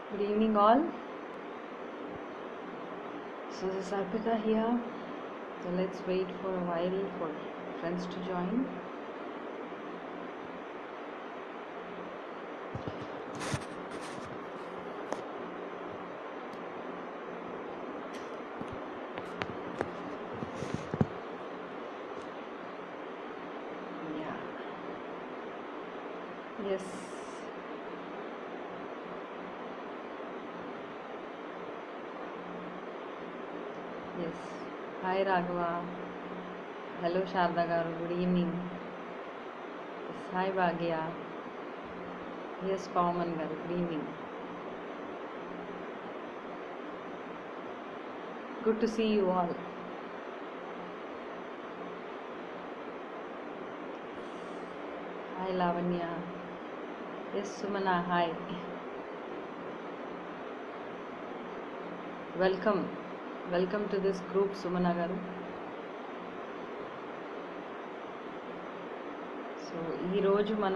Good evening, all. So, this is Arpita here. So, let's wait for a while for friends to join. Yeah. Yes. Yes hi Raghava hello Sharada garu good evening yes hi Bhagya yes Pavaman garu good evening good to see you all hi Lavanya yes Sumana hi welcome welcome to this group Sumana garu so ఈరోజు మన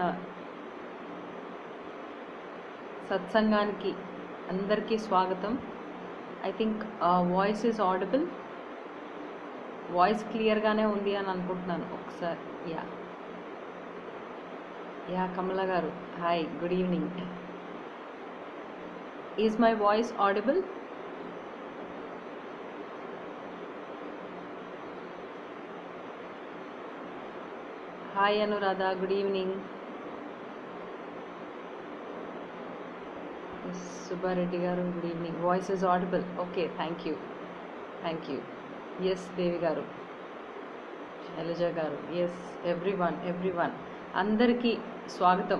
సత్సంగానికి అందరికీ స్వాగతం I think voice is audible voice క్లియర్గానే ఉంది అని అనుకుంటున్నాను ఒకసారి yeah yeah Kamala garu hi good evening is my voice audible hi Anuradha good evening Subbareddy గారు good evening voice is audible okay thank you thank you yes Devi garu Shailaja garu yes everyone everyone అందరికీ స్వాగతం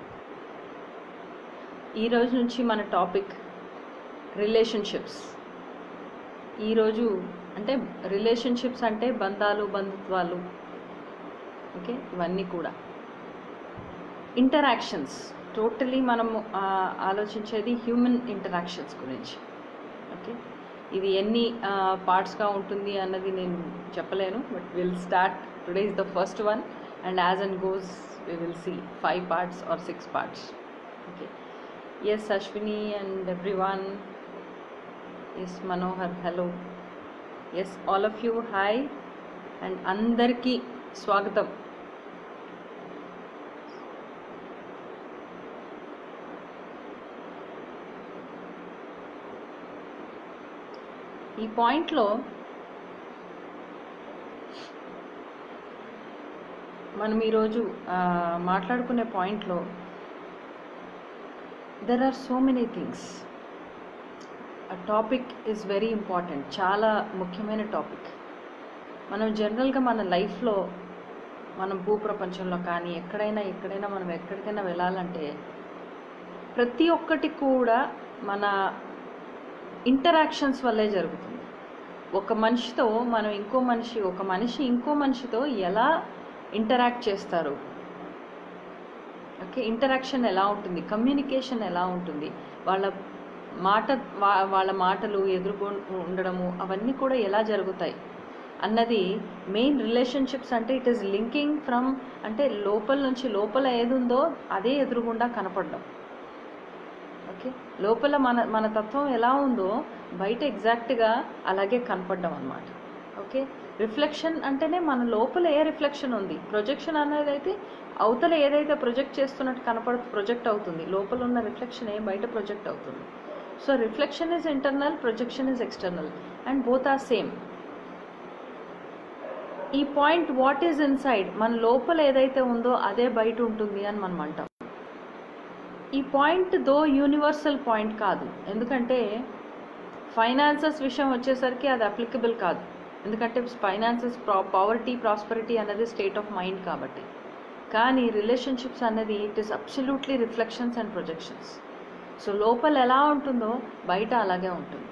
ఈరోజు నుంచి మన టాపిక్ రిలేషన్షిప్స్ ఈరోజు అంటే రిలేషన్షిప్స్ అంటే బంధాలు బంధుత్వాలు ఓకే ఇవన్నీ కూడా ఇంటరాక్షన్స్ టోటలీ మనము ఆ, ఆలోచించేది హ్యూమన్ ఇంటరాక్షన్స్ గురించి ఓకే ఇది ఎన్ని పార్ట్స్గా ఉంటుంది అన్నది నేను చెప్పలేను but will start today is the first one and as and goes we will see five parts or six parts okay yes Ashwini and everyone yes Manohar hello yes all of you hi and అందరికీ స్వాగతం ఈ పాయింట్లో మనం ఈరోజు ఆ, మాట్లాడుకునే పాయింట్లో there are so many things ఆ టాపిక్ ఈజ్ వెరీ ఇంపార్టెంట్ చాలా ముఖ్యమైన టాపిక్ మనం జనరల్గా మన లైఫ్లో మనం భూప్రపంచంలో కానీ ఎక్కడైనా ఎక్కడైనా మనం ఎక్కడికైనా వెళ్ళాలంటే ప్రతి ఒక్కటి కూడా మన ఇంటరాక్షన్స్ వల్లే జరుగుతుంది ఒక మనిషితో మనం ఇంకో మనిషి ఒక మనిషి ఇంకో మనిషితో ఎలా ఇంటరాక్ట్ చేస్తారు ఓకే ఇంటరాక్షన్ ఎలా ఉంటుంది కమ్యూనికేషన్ ఎలా ఉంటుంది వాళ్ళ మాట వా- వాళ్ళ మాటలు ఎదుర్కొ ఉండడము అవన్నీ కూడా ఎలా జరుగుతాయి అన్నది మెయిన్ రిలేషన్షిప్స్ అంటే ఇట్ ఈస్ లింకింగ్ ఫ్రమ్ అంటే లోపల నుంచి లోపల ఏది ఉందో అదే ఎదురుగుండా కనపడడం ఓకే లోపల మన మన తత్వం ఎలా ఉందో బయట ఎగ్జాక్ట్గా అలాగే కనపడడం అనమాట ఓకే రిఫ్లెక్షన్ అంటేనే మన లోపల ఏ రిఫ్లెక్షన్ ఉంది ప్రొజెక్షన్ అనేది అయితే అవతల ఏదైతే ప్రొజెక్ట్ చేస్తున్నట్టు కనపడ ప్రొజెక్ట్ అవుతుంది లోపల ఉన్న రిఫ్లెక్షన్ ఏ బయట ప్రొజెక్ట్ అవుతుంది so reflection is internal projection is external and both are same ఈ పాయింట్ వాట్ ఈజ్ ఇన్సైడ్ మన లోపల ఏదైతే ఉందో అదే బయట ఉంటుంది అని మనం అంటాం ఈ పాయింట్ దో యూనివర్సల్ పాయింట్ కాదు ఎందుకంటే ఫైనాన్సెస్ విషయం వచ్చేసరికి అది అప్లికబుల్ కాదు ఎందుకంటే ఫైనాన్సెస్ ప్రా పవర్టీ ప్రాస్పరిటీ అనేది స్టేట్ ఆఫ్ మైండ్ కాబట్టి కానీ రిలేషన్షిప్స్ అనేది it is absolutely reflections and projections so లోపల ఎలా ఉంటుందో బయట అలాగే ఉంటుంది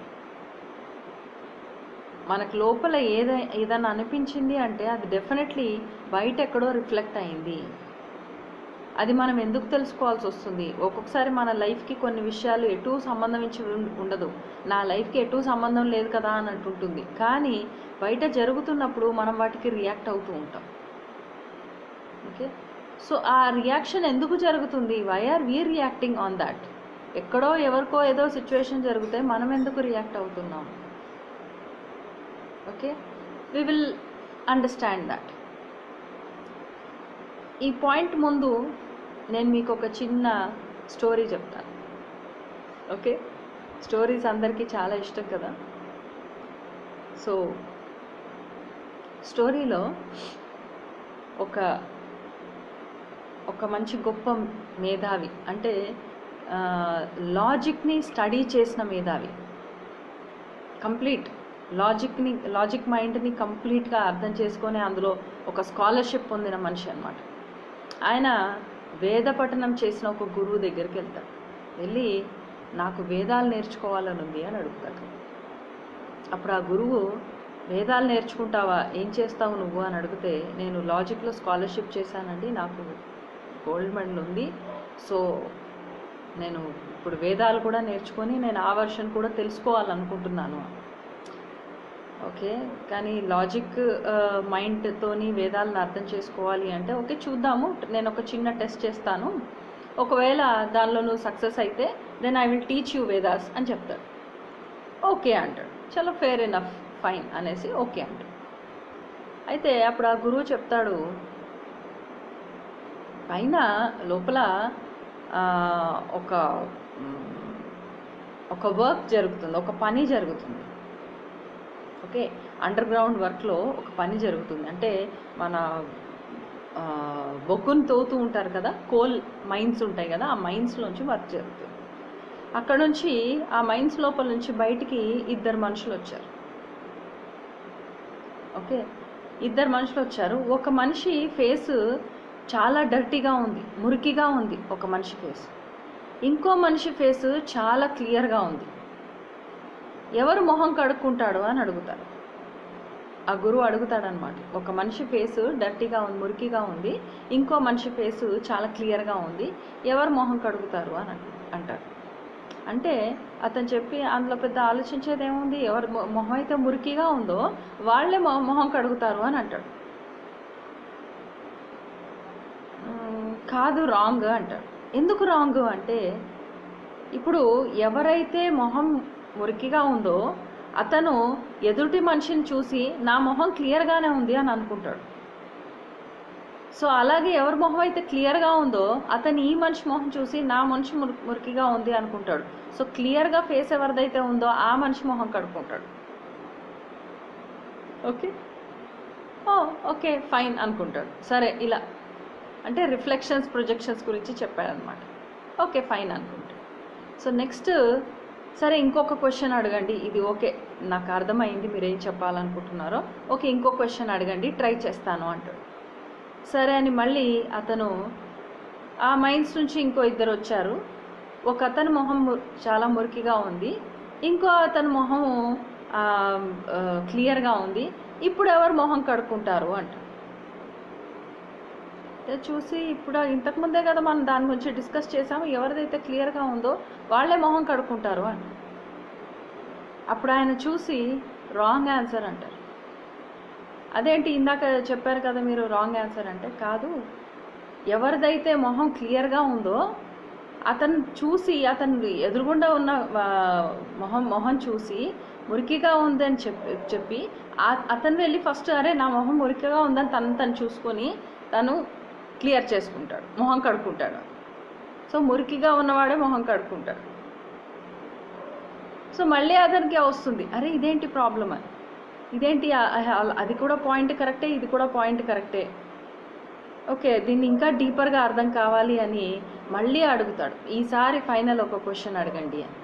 మనకు లోపల ఏదై ఏదైనా అనిపించింది అంటే అది డెఫినెట్లీ బయట ఎక్కడో రిఫ్లెక్ట్ అయింది అది మనం ఎందుకు తెలుసుకోవాల్సి వస్తుంది ఒక్కొక్కసారి మన లైఫ్కి కొన్ని విషయాలు ఎటు సంబంధించి ఉం- ఉండదు నా లైఫ్కి ఎటు సంబంధం లేదు కదా అని అంటుంటుంది కానీ బయట జరుగుతున్నప్పుడు మనం వాటికి రియాక్ట్ అవుతూ ఉంటాం ఓకే సో ఆ రియాక్షన్ ఎందుకు జరుగుతుంది why are we reacting on that ఎక్కడో ఎవరికో ఏదో సిచ్యువేషన్ జరిగితే మనం ఎందుకు రియాక్ట్ అవుతున్నాం okay we will understand that ఈ పాయింట్ ముందు నేను మీకు ఒక చిన్న స్టోరీ చెప్తాను ఓకే స్టోరీస్ అందరికీ చాలా ఇష్టం కదా సో స్టోరీలో ఒక ఒక మంచి గొప్ప మేధావి అంటే లాజిక్ని స్టడీ చేసిన మేధావి కంప్లీట్ లాజిక్ని లాజిక్ మైండ్ని కంప్లీట్గా అర్థం చేసుకొని అందులో ఒక స్కాలర్షిప్ పొందిన మనిషి అనమాట ఆయన వేద పఠనం చేసిన ఒక గురువు దగ్గరికి వెళ్తాడు వెళ్ళి నాకు వేదాలు నేర్చుకోవాలని ఉంది అని అడుగుతాడు అప్పుడు ఆ గురువు వేదాలు నేర్చుకుంటావా ఏం చేస్తావు నువ్వు అని అడిగితే నేను లాజిక్లో స్కాలర్షిప్ చేశానండి నాకు గోల్డ్ మెడల్ ఉంది సో నేను ఇప్పుడు వేదాలు కూడా నేర్చుకొని నేను ఆ వర్షన్ కూడా తెలుసుకోవాలనుకుంటున్నాను ఓకే కానీ లాజిక్ మైండ్తోని వేదాలను అర్థం చేసుకోవాలి అంటే ఓకే చూద్దాము నేను ఒక చిన్న టెస్ట్ చేస్తాను ఒకవేళ దానిలో నువ్వు సక్సెస్ అయితే then I will teach you Vedas అని చెప్తాడు ఓకే అంటాడు చలో ఫేర్ ఎనఫ్ ఫైన్ అనేసి ఓకే అంటాడు అయితే అప్పుడు ఆ గురువు చెప్తాడు పైన లోపల ఆ, ఒక మ్, ఒక వర్క్ జరుగుతుంది ఒక పని జరుగుతుంది ఓకే అండర్ గ్రౌండ్ వర్క్లో ఒక పని జరుగుతుంది అంటే మన ఆ, బొగ్గును తోతూ ఉంటారు కదా కోల్ మైన్స్ ఉంటాయి కదా ఆ మైన్స్లోంచి వర్క్ జరుగుతుంది అక్కడ నుంచి ఆ మైన్స్ లోపల నుంచి బయటికి ఇద్దరు మనుషులు వచ్చారు ఓకే ఇద్దరు మనుషులు వచ్చారు ఒక మనిషి ఫేస్ చాలా డర్టీగా ఉంది మురికిగా ఉంది ఒక మనిషి ఫేస్ ఇంకో మనిషి ఫేస్ చాలా క్లియర్గా ఉంది ఎవరు మొహం కడుక్కుంటాడు అని అడుగుతారు ఆ గురువు అడుగుతాడనమాట ఒక మనిషి ఫేస్ డర్టీగా ఉంది మురికిగా ఉంది ఇంకో మనిషి ఫేస్ చాలా క్లియర్గా ఉంది ఎవరు మొహం కడుగుతారు అని అంట- అంటాడు అంటే అతను చెప్పి అందులో పెద్ద ఆలోచించేది ఏముంది ఎవరు మొ- మొహం అయితే మురికిగా ఉందో వాళ్ళే మొ- మొహం కడుగుతారు అని అంటాడు "మ్మ్, కాదు రాంగ్ అంటాడు ఎందుకు రాంగ్ అంటే ఇప్పుడు ఎవరైతే మొహం మురికిగా ఉందో అతను ఎదుటి మనిషిని చూసి నా మొహం క్లియర్గానే ఉంది అని అనుకుంటాడు సో అలాగే ఎవరి మొహం అయితే క్లియర్గా ఉందో అతను ఈ మనిషి మొహం చూసి నా మనిషి మురి మురికిగా ఉంది అనుకుంటాడు సో క్లియర్గా ఫేస్ ఎవరిదైతే ఉందో ఆ మనిషి మొహం కడుక్కుంటాడు ఓకే ఓ ఓకే ఫైన్ అనుకుంటాడు సరే ఇలా అంటే రిఫ్లెక్షన్స్ ప్రొజెక్షన్స్ గురించి చెప్పాడనమాట ఓకే ఫైన్ అనుకుంటాడు సో నెక్స్ట్ సరే ఇంకొక క్వశ్చన్ అడగండి ఇది ఓకే నాకు అర్థమైంది మీరు ఏం చెప్పాలనుకుంటున్నారో ఓకే ఇంకో క్వశ్చన్ అడగండి ట్రై చేస్తాను అంటాడు సరే అని మళ్ళీ అతను ఆ మైన్స్ నుంచి ఇంకో ఇద్దరు వచ్చారు ఒక అతని మొహం ము- చాలా మురికిగా ఉంది ఇంకో అతని మొహము ఆ, ఆ, క్లియర్గా ఉంది ఇప్పుడు ఎవరు మొహం కడుక్కుంటారు అంట అయితే చూసి ఇప్పుడు ఇంతకుముందే కదా మనం దాని గురించి డిస్కస్ చేసాము ఎవరిదైతే క్లియర్గా ఉందో వాళ్ళే మొహం కడుక్కుంటారు అంట అప్పుడు ఆయన చూసి రాంగ్ ఆన్సర్ అంటారు అదేంటి ఇందాక చెప్పారు కదా మీరు రాంగ్ ఆన్సర్ అంటే కాదు ఎవరిదైతే మొహం క్లియర్గా ఉందో అతను చూసి అతను ఎదురుగుండా ఉన్న ఆ, మొహం మొహం చూసి మురికిగా ఉందని చెప్పి చెప్పి ఆ- అతను వెళ్ళి ఫస్ట్ అరే నా మొహం మురికిగా ఉందని తను తను చూసుకొని తను క్లియర్ చేసుకుంటాడు మొహం కడుక్కుంటాడు సో మురికిగా ఉన్నవాడే మొహం కడుక్కుంటాడు సో మళ్ళీ అతనికి వస్తుంది అరే ఇదేంటి ప్రాబ్లం అని ఇదేంటి ఆ- ఆ- అది కూడా పాయింట్ కరెక్టే ఇది కూడా పాయింట్ కరెక్టే ఓకే దీన్ని ఇంకా డీపర్గా అర్థం కావాలి అని మళ్ళీ అడుగుతాడు ఈసారి ఫైనల్ ఒక క్వశ్చన్ అడగండి అని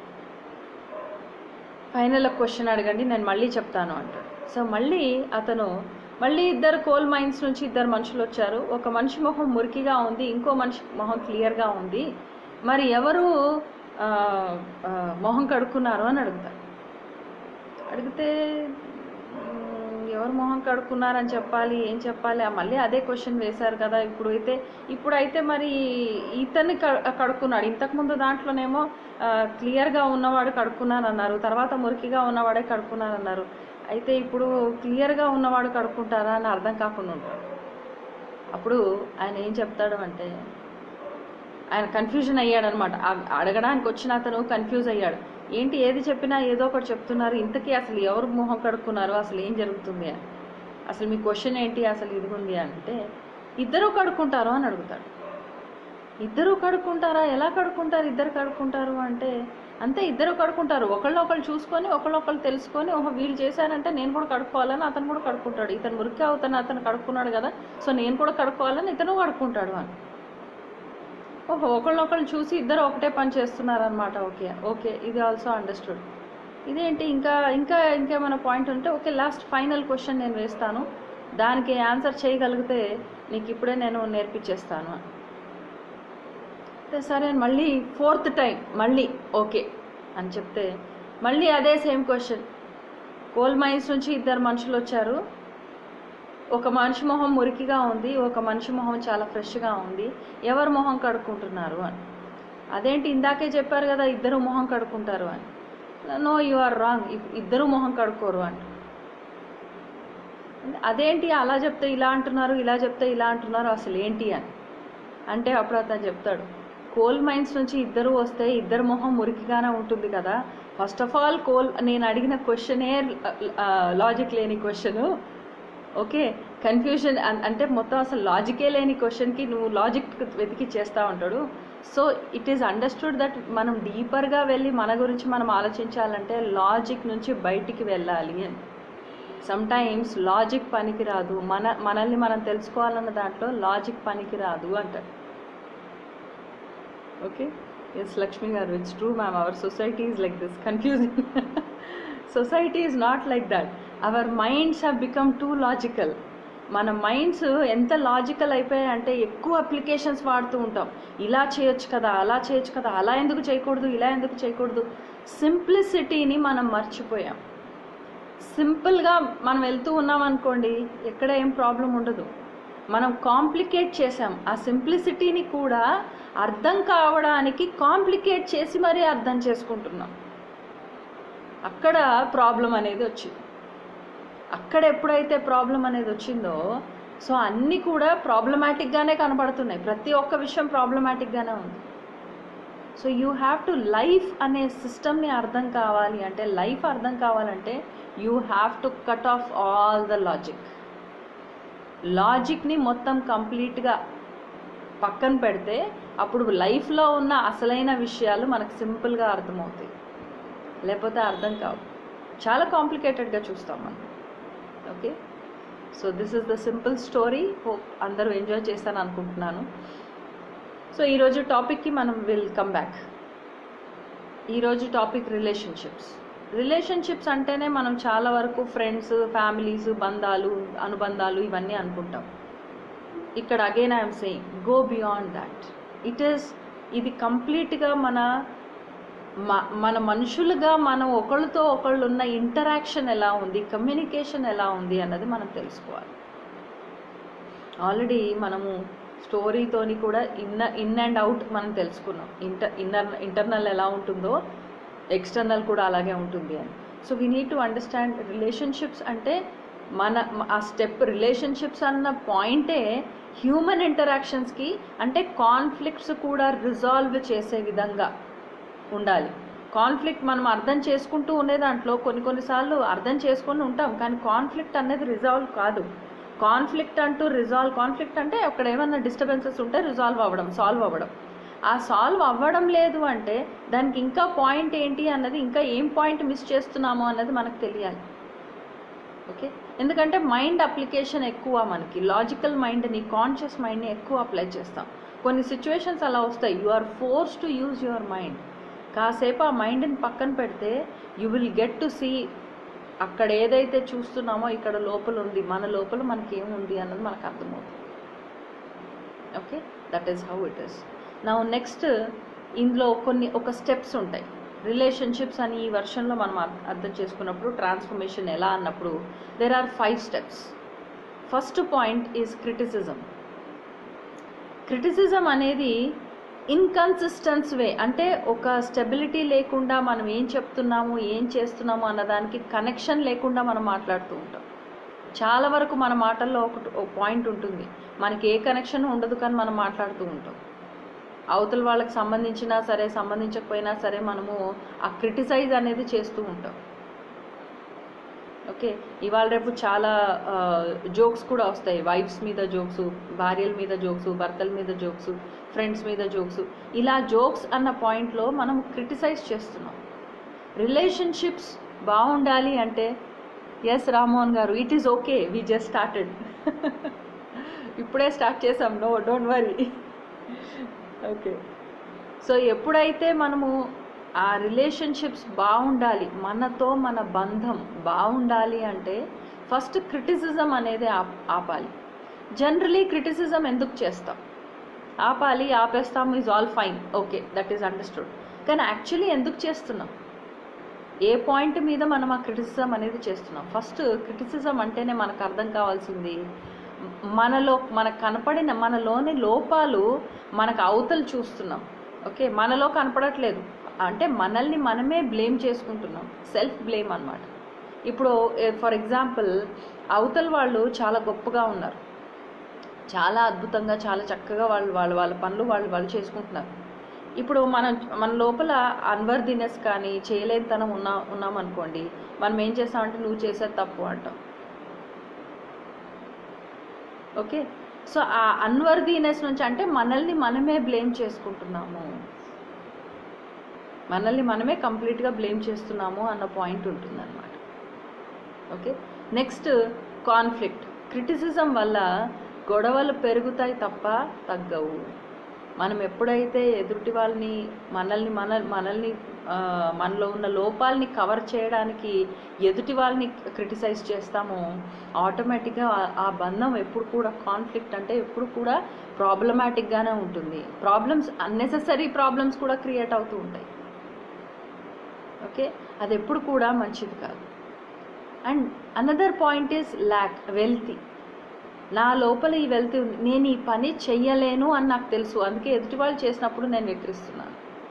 ఫైనల్ ఒక క్వశ్చన్ అడగండి నేను మళ్ళీ చెప్తాను అంటాడు సో మళ్ళీ అతను మళ్ళీ ఇద్దరు కోల్ మైన్స్ నుంచి ఇద్దరు మనుషులు వచ్చారు ఒక మనిషి మొహం మురికిగా ఉంది ఇంకో మనిషి మొహం క్లియర్గా ఉంది మరి ఎవరు ఆ, ఆ, మొహం కడుక్కున్నారు అని అడుగుతారు అడిగితే మ్, ఎవరు మొహం కడుక్కున్నారని చెప్పాలి ఏం చెప్పాలి ఆ మళ్ళీ అదే క్వశ్చన్ వేశారు కదా ఇప్పుడు అయితే ఇప్పుడైతే మరి ఇతన్ని క- కడుక్కున్నాడు ఇంతకుముందు దాంట్లోనేమో ఆ, క్లియర్గా ఉన్నవాడు కడుక్కున్నాను అన్నారు తర్వాత మురికిగా ఉన్నవాడే కడుక్కున్నాను అన్నారు అయితే ఇప్పుడు క్లియర్గా ఉన్నవాడు కడుక్కుంటారా అని అర్థం కాకుండా ఉంటాడు అప్పుడు ఆయన ఏం చెప్తాడు అంటే ఆయన కన్ఫ్యూజన్ అయ్యాడు అనమాట అడగడానికి వచ్చిన అతను కన్ఫ్యూజ్ అయ్యాడు ఏంటి ఏది చెప్పినా ఏదో ఒకటి చెప్తున్నారు ఇంతకీ అసలు ఎవరు మొహం కడుక్కున్నారు అసలు ఏం జరుగుతుంది అని అసలు మీ క్వశ్చన్ ఏంటి అసలు ఇది ఉంది అంటే ఇద్దరు కడుక్కుంటారు అని అడుగుతాడు ఇద్దరు కడుక్కుంటారా ఎలా కడుక్కుంటారు ఇద్దరు కడుక్కుంటారు అంటే అంతే ఇద్దరు కడుక్కుంటారు ఒకళ్ళు ఒకళ్ళు చూసుకొని ఒకళ్ళు ఒకళ్ళు తెలుసుకొని ఓహో వీళ్ళు చేశారంటే నేను కూడా కడుక్కోవాలని అతను కూడా కడుక్కుంటాడు ఇతను మురికి అవుతాను అతను కడుక్కున్నాడు కదా సో నేను కూడా కడుక్కోవాలని ఇతను కడుక్కుంటాడు అని ఓహో ఒకళ్ళొకళ్ళు చూసి ఇద్దరు ఒకటే పని చేస్తున్నారనమాట ఓకే ఓకే ఇది ఆల్సో అండర్స్టూడ్ ఇదేంటి ఇంకా ఇంకా ఇంకేమైనా పాయింట్ ఉంటే ఓకే లాస్ట్ ఫైనల్ క్వశ్చన్ నేను వేస్తాను దానికి ఆన్సర్ చేయగలిగితే నీకు ఇప్పుడే నేను నేర్పించేస్తాను అంటే సరే అని మళ్ళీ ఫోర్త్ టైం మళ్ళీ ఓకే అని చెప్తే మళ్ళీ అదే సేమ్ క్వశ్చన్ కోల్ మైన్స్ నుంచి ఇద్దరు మనుషులు వచ్చారు ఒక మనిషి మొహం మురికిగా ఉంది ఒక మనిషి మొహం చాలా ఫ్రెష్గా ఉంది ఎవరు మొహం కడుక్కుంటున్నారు అని అదేంటి ఇందాకే చెప్పారు కదా ఇద్దరు మొహం కడుక్కుంటారు అని నో యు ఆర్ రాంగ్ ఇద్దరు మొహం కడుక్కోరు అంట అదేంటి అలా చెప్తే ఇలా అంటున్నారు ఇలా చెప్తే ఇలా అంటున్నారు అసలు ఏంటి అని అంటే అప్పుడు అతను చెప్తాడు కోల్ మైన్స్ నుంచి ఇద్దరు వస్తే ఇద్దరు మొహం మురికిగానే ఉంటుంది కదా ఫస్ట్ ఆఫ్ ఆల్ కోల్ నేను అడిగిన క్వశ్చనే లాజిక్ లేని క్వశ్చను ఓకే కన్ఫ్యూజన్ అంటే మొత్తం అసలు లాజికే లేని క్వశ్చన్కి నువ్వు లాజిక్ వెతికి చేస్తూ ఉంటాడు so it is understood that మనం డీపర్గా వెళ్ళి మన గురించి మనం ఆలోచించాలంటే లాజిక్ నుంచి బయటికి వెళ్ళాలి అని సమ్ టైమ్స్ లాజిక్ పనికి రాదు మన మనల్ని మనం తెలుసుకోవాలన్న దాంట్లో లాజిక్ పనికి రాదు అంటారు okay yes Lakshmi garu it's true ma'am our society is like this confusing society is not like that our minds have become too logical మన మైండ్స్ ఎంత లాజికల్ అయిపోయాయంటే ఎక్కువ అప్లికేషన్స్ వాడుతూ ఉంటాం ఇలా చేయొచ్చు కదా అలా చేయొచ్చు కదా అలా ఎందుకు చేయకూడదు ఇలా ఎందుకు చేయకూడదు సింప్లిసిటీని మనం మర్చిపోయాం సింపుల్గా మనం వెళ్తూ ఉన్నాం అనుకోండి ఎక్కడ ఏం ప్రాబ్లం ఉండదు మనం కాంప్లికేట్ చేసాం ఆ సింప్లిసిటీని కూడా అర్థం కావడానికి కాంప్లికేట్ చేసి మరీ అర్థం చేసుకుంటున్నాం అక్కడ ప్రాబ్లం అనేది వచ్చింది అక్కడ ఎప్పుడైతే ప్రాబ్లం అనేది వచ్చిందో సో అన్నీ కూడా ప్రాబ్లమాటిక్గానే కనబడుతున్నాయి ప్రతి ఒక్క విషయం ప్రాబ్లమాటిక్గానే ఉంది so you have to life అనే సిస్టమ్ని అర్థం కావాలి అంటే లైఫ్ అర్థం కావాలంటే you have to cut off all the logic లాజిక్ని మొత్తం కంప్లీట్గా పక్కన పెడితే అప్పుడు లైఫ్లో ఉన్న అసలైన విషయాలు మనకు సింపుల్గా అర్థమవుతాయి లేకపోతే అర్థం కావు చాలా కాంప్లికేటెడ్గా చూస్తాం మనం okay so this is the simple story hope అందరూ ఎంజాయ్ చేస్తాను అనుకుంటున్నాను సో ఈరోజు టాపిక్కి మనం విల్ కమ్ బ్యాక్ ఈరోజు టాపిక్ రిలేషన్షిప్స్ రిలేషన్షిప్స్ అంటేనే మనం చాలా వరకు ఫ్రెండ్స్ ఫ్యామిలీస్ బంధాలు అనుబంధాలు ఇవన్నీ అనుకుంటాం ఇక్కడ again I'm saying go beyond that it is ఇది కంప్లీట్గా మన మ- మన మనుషులుగా మనం ఒకళ్ళతో ఒకళ్ళు ఉన్న ఇంటరాక్షన్ ఎలా ఉంది కమ్యూనికేషన్ ఎలా ఉంది అన్నది మనం తెలుసుకోవాలి ఆల్రెడీ మనము స్టోరీతోని కూడా ఇన్న ఇన్ అండ్ అవుట్ మనం తెలుసుకున్నాం ఇంటర్ ఇన్నర్ ఇంటర్నల్ ఎలా ఉంటుందో ఎక్స్టర్నల్ కూడా అలాగే ఉంటుంది అని so we need to understand relationships అంటే మన ఆ స్టెప్ రిలేషన్షిప్స్ అన్న పాయింటే హ్యూమన్ ఇంటరాక్షన్స్కి అంటే కాన్ఫ్లిక్ట్స్ కూడా రిజాల్వ్ చేసే విధంగా ఉండాలి కాన్ఫ్లిక్ట్ మనం అర్థం చేసుకుంటూ ఉండే దాంట్లో కొన్ని కొన్నిసార్లు అర్థం చేసుకొని ఉంటాం కానీ కాన్ఫ్లిక్ట్ అనేది రిజాల్వ్ కాదు కాన్ఫ్లిక్ట్ అంటూ రిజాల్వ్ కాన్ఫ్లిక్ట్ అంటే అక్కడ ఏమన్నా డిస్టర్బెన్సెస్ ఉంటే రిజాల్వ్ అవ్వడం సాల్వ్ అవ్వడం ఆ సాల్వ్ అవ్వడం లేదు అంటే దానికి ఇంకా పాయింట్ ఏంటి అన్నది ఇంకా ఏం పాయింట్ మిస్ చేస్తున్నామో అన్నది మనకు తెలియాలి ఓకే ఎందుకంటే మైండ్ అప్లికేషన్ ఎక్కువ మనకి లాజికల్ మైండ్ని కాన్షియస్ మైండ్ని ఎక్కువ అప్లై చేస్తాం కొన్ని సిచ్యువేషన్స్ అలా వస్తాయి you are force to use your mind కాసేపు ఆ మైండ్ని పక్కన పెడితే you will get to see అక్కడ ఏదైతే చూస్తున్నామో ఇక్కడ లోపల ఉంది మన లోపల మనకి ఏముంది అన్నది మనకు అర్థమవుతుంది okay that is how it is నా నెక్స్ట్ ఇందులో కొన్ని ఒక స్టెప్స్ ఉంటాయి రిలేషన్షిప్స్ అని ఈ వర్షన్లో మనం అర్- అర్థం చేసుకున్నప్పుడు ట్రాన్స్ఫర్మేషన్ ఎలా అన్నప్పుడు there are five steps first point is criticism criticism అనేది ఇన్కన్సిస్టెన్స్ వే అంటే ఒక స్టెబిలిటీ లేకుండా మనం ఏం చెప్తున్నాము ఏం చేస్తున్నాము అన్నదానికి కనెక్షన్ లేకుండా మనం మాట్లాడుతూ ఉంటాం చాలా వరకు మన మాటల్లో ఒక ఒక పాయింట్ ఉంటుంది మనకి ఏ కనెక్షన్ ఉండదు కానీ మనం మాట్లాడుతూ ఉంటాం అవతల వాళ్ళకి సంబంధించినా సరే సంబంధించకపోయినా సరే మనము ఆ క్రిటిసైజ్ అనేది చేస్తూ ఉంటాం ఓకే ఇవాళ రేపు చాలా జోక్స్ కూడా వస్తాయి వైఫ్స్ మీద జోక్స్ భార్యల మీద జోక్స్ భర్తల మీద జోక్స్ ఫ్రెండ్స్ మీద జోక్స్ ఇలా జోక్స్ అన్న పాయింట్లో మనం క్రిటిసైజ్ చేస్తున్నాం రిలేషన్షిప్స్ బాగుండాలి అంటే yes Rammohan garu it is okay we just started ఇప్పుడే స్టార్ట్ చేసాం no don't worry okay so ఎప్పుడైతే మనము ఆ రిలేషన్షిప్స్ బాగుండాలి మనతో మన బంధం బాగుండాలి అంటే ఫస్ట్ క్రిటిసిజం అనేది ఆప్ ఆపాలి జనరలీ క్రిటిసిజం ఎందుకు చేస్తాం ఆపాలి ఆపేస్తాం is all fine okay that is understood కానీ యాక్చువల్లీ ఎందుకు చేస్తున్నాం ఏ పాయింట్ మీద మనం ఆ క్రిటిసిజం అనేది చేస్తున్నాం ఫస్ట్ క్రిటిసిజం అంటేనే మనకు అర్థం కావాల్సింది మనలో మనకు కనపడిన మనలోని లోపాలు మనకు అవతలు చూస్తున్నాం ఓకే మనలో కనపడట్లేదు అంటే మనల్ని మనమే బ్లేమ్ చేసుకుంటున్నాం సెల్ఫ్ బ్లేమ్ అన్నమాట ఇప్పుడు ఫర్ ఎగ్జాంపుల్ అవతల వాళ్ళు చాలా గొప్పగా ఉన్నారు చాలా అద్భుతంగా చాలా చక్కగా వాళ్ళు వాళ్ళ వాళ్ళ పనులు వాళ్ళు వాళ్ళు చేసుకుంటున్నారు ఇప్పుడు మనం మన లోపల అన్వర్దినెస్ కానీ చేయలేనితనం ఉన్నా ఉన్నామనుకోండి మనం ఏం చేస్తామంటే నువ్వు చేసేది తప్పు అంటాం ఓకే సో ఆ అన్వర్దీనెస్ నుంచి అంటే మనల్ని మనమే బ్లేమ్ చేసుకుంటున్నాము మనల్ని మనమే కంప్లీట్గా బ్లేమ్ చేస్తున్నాము అన్న పాయింట్ ఉంటుందన్నమాట ఓకే నెక్స్ట్ కాన్ఫ్లిక్ట్ క్రిటిసిజం వల్ల గొడవలు పెరుగుతాయి తప్ప తగ్గవు మనం ఎప్పుడైతే ఎదుటి వాళ్ళని మనల్ని మన మనల్ని ఆ, మనలో ఉన్న లోపాలని కవర్ చేయడానికి ఎదుటి వాళ్ళని క్రిటిసైజ్ చేస్తామో ఆటోమేటిక్గా ఆ- ఆ బంధం ఎప్పుడు కూడా కాన్ఫ్లిక్ట్ అంటే ఎప్పుడు కూడా ప్రాబ్లమాటిక్గానే ఉంటుంది ప్రాబ్లమ్స్ అన్నెసెసరీ ప్రాబ్లమ్స్ కూడా క్రియేట్ అవుతూ ఉంటాయి ఓకే అది ఎప్పుడు కూడా మంచిది కాదు and another point is lack wealthy నా లోపల ఈ వెల్తీ ఉంది నేను ఈ పని చెయ్యలేను అని నాకు తెలుసు అందుకే ఎదుటి వాళ్ళు చేసినప్పుడు నేను వెక్కిరిస్తున్నాను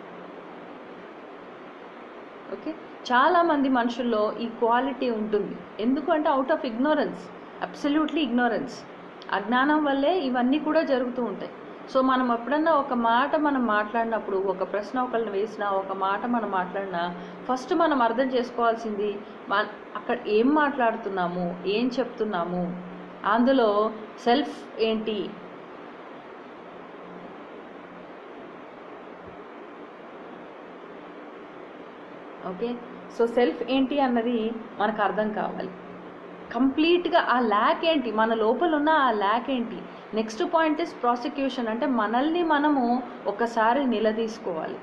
ఓకే చాలా మంది మనుషుల్లో ఈ క్వాలిటీ ఉంటుంది ఎందుకంటే out of ignorance absolutely ignorance అజ్ఞానం వల్లే ఇవన్నీ కూడా జరుగుతూ ఉంటాయి సో మనం ఎప్పుడన్నా ఒక మాట మనం మాట్లాడినప్పుడు ఒక ప్రశ్న ఒకరిని వేసినా ఒక మాట మనం మాట్లాడినా ఫస్ట్ మనం అర్థం చేసుకోవాల్సింది మన అక్కడ ఏం మాట్లాడుతున్నాము ఏం చెప్తున్నాము అందులో సెల్ఫ్ ఏంటి ఓకే సో సెల్ఫ్ ఏంటి అన్నది మనకు అర్థం కావాలి కంప్లీట్గా ఆ ల్యాక్ ఏంటి మన లోపల ఉన్న ఆ ల్యాక్ ఏంటి నెక్స్ట్ పాయింట్ ఇస్ ప్రాసిక్యూషన్ అంటే మనల్ని మనము ఒకసారి నిలదీసుకోవాలి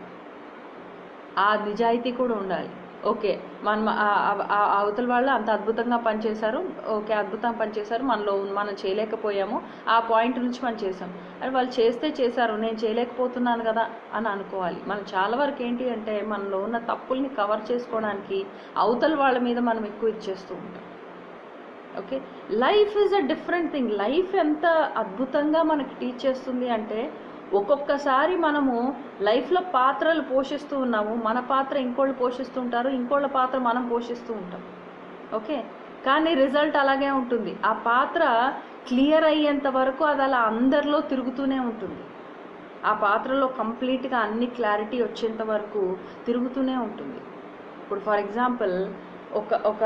ఆ నిజాయితీ కూడా ఉండాలి ఓకే మనం ఆ- ఆ- ఆ అవతల వాళ్ళు అంత అద్భుతంగా పనిచేశారు ఓకే అద్భుతంగా పనిచేశారు మనలో ఉన్న- మనం చేయలేకపోయాము ఆ పాయింట్ నుంచి మనం చేసాం అది వాళ్ళు చేస్తే చేశారు నేను చేయలేకపోతున్నాను కదా అని అనుకోవాలి మనం చాలా వరకు ఏంటి అంటే మనలో ఉన్న తప్పుల్ని కవర్ చేసుకోవడానికి అవతల వాళ్ళ మీద మనం ఎక్కువ ఇచ్చేస్తూ ఉంటాం okay life is a different thing life ఎంత అద్భుతంగా మనకి టీచ్ చేస్తుంది అంటే ఒక్కొక్కసారి మనము లైఫ్లో పాత్రలు పోషిస్తూ ఉన్నాము మన పాత్ర ఇంకోళ్ళు పోషిస్తూ ఉంటారు ఇంకోళ్ళ పాత్ర మనం పోషిస్తూ ఉంటాం ఓకే కానీ రిజల్ట్ అలాగే ఉంటుంది ఆ పాత్ర క్లియర్ అయ్యేంత వరకు అది అలా అందరిలో తిరుగుతూనే ఉంటుంది ఆ పాత్రలో కంప్లీట్గా అన్ని క్లారిటీ వచ్చేంత వరకు తిరుగుతూనే ఉంటుంది ఇప్పుడు ఫర్ ఎగ్జాంపుల్ ఒక ఒక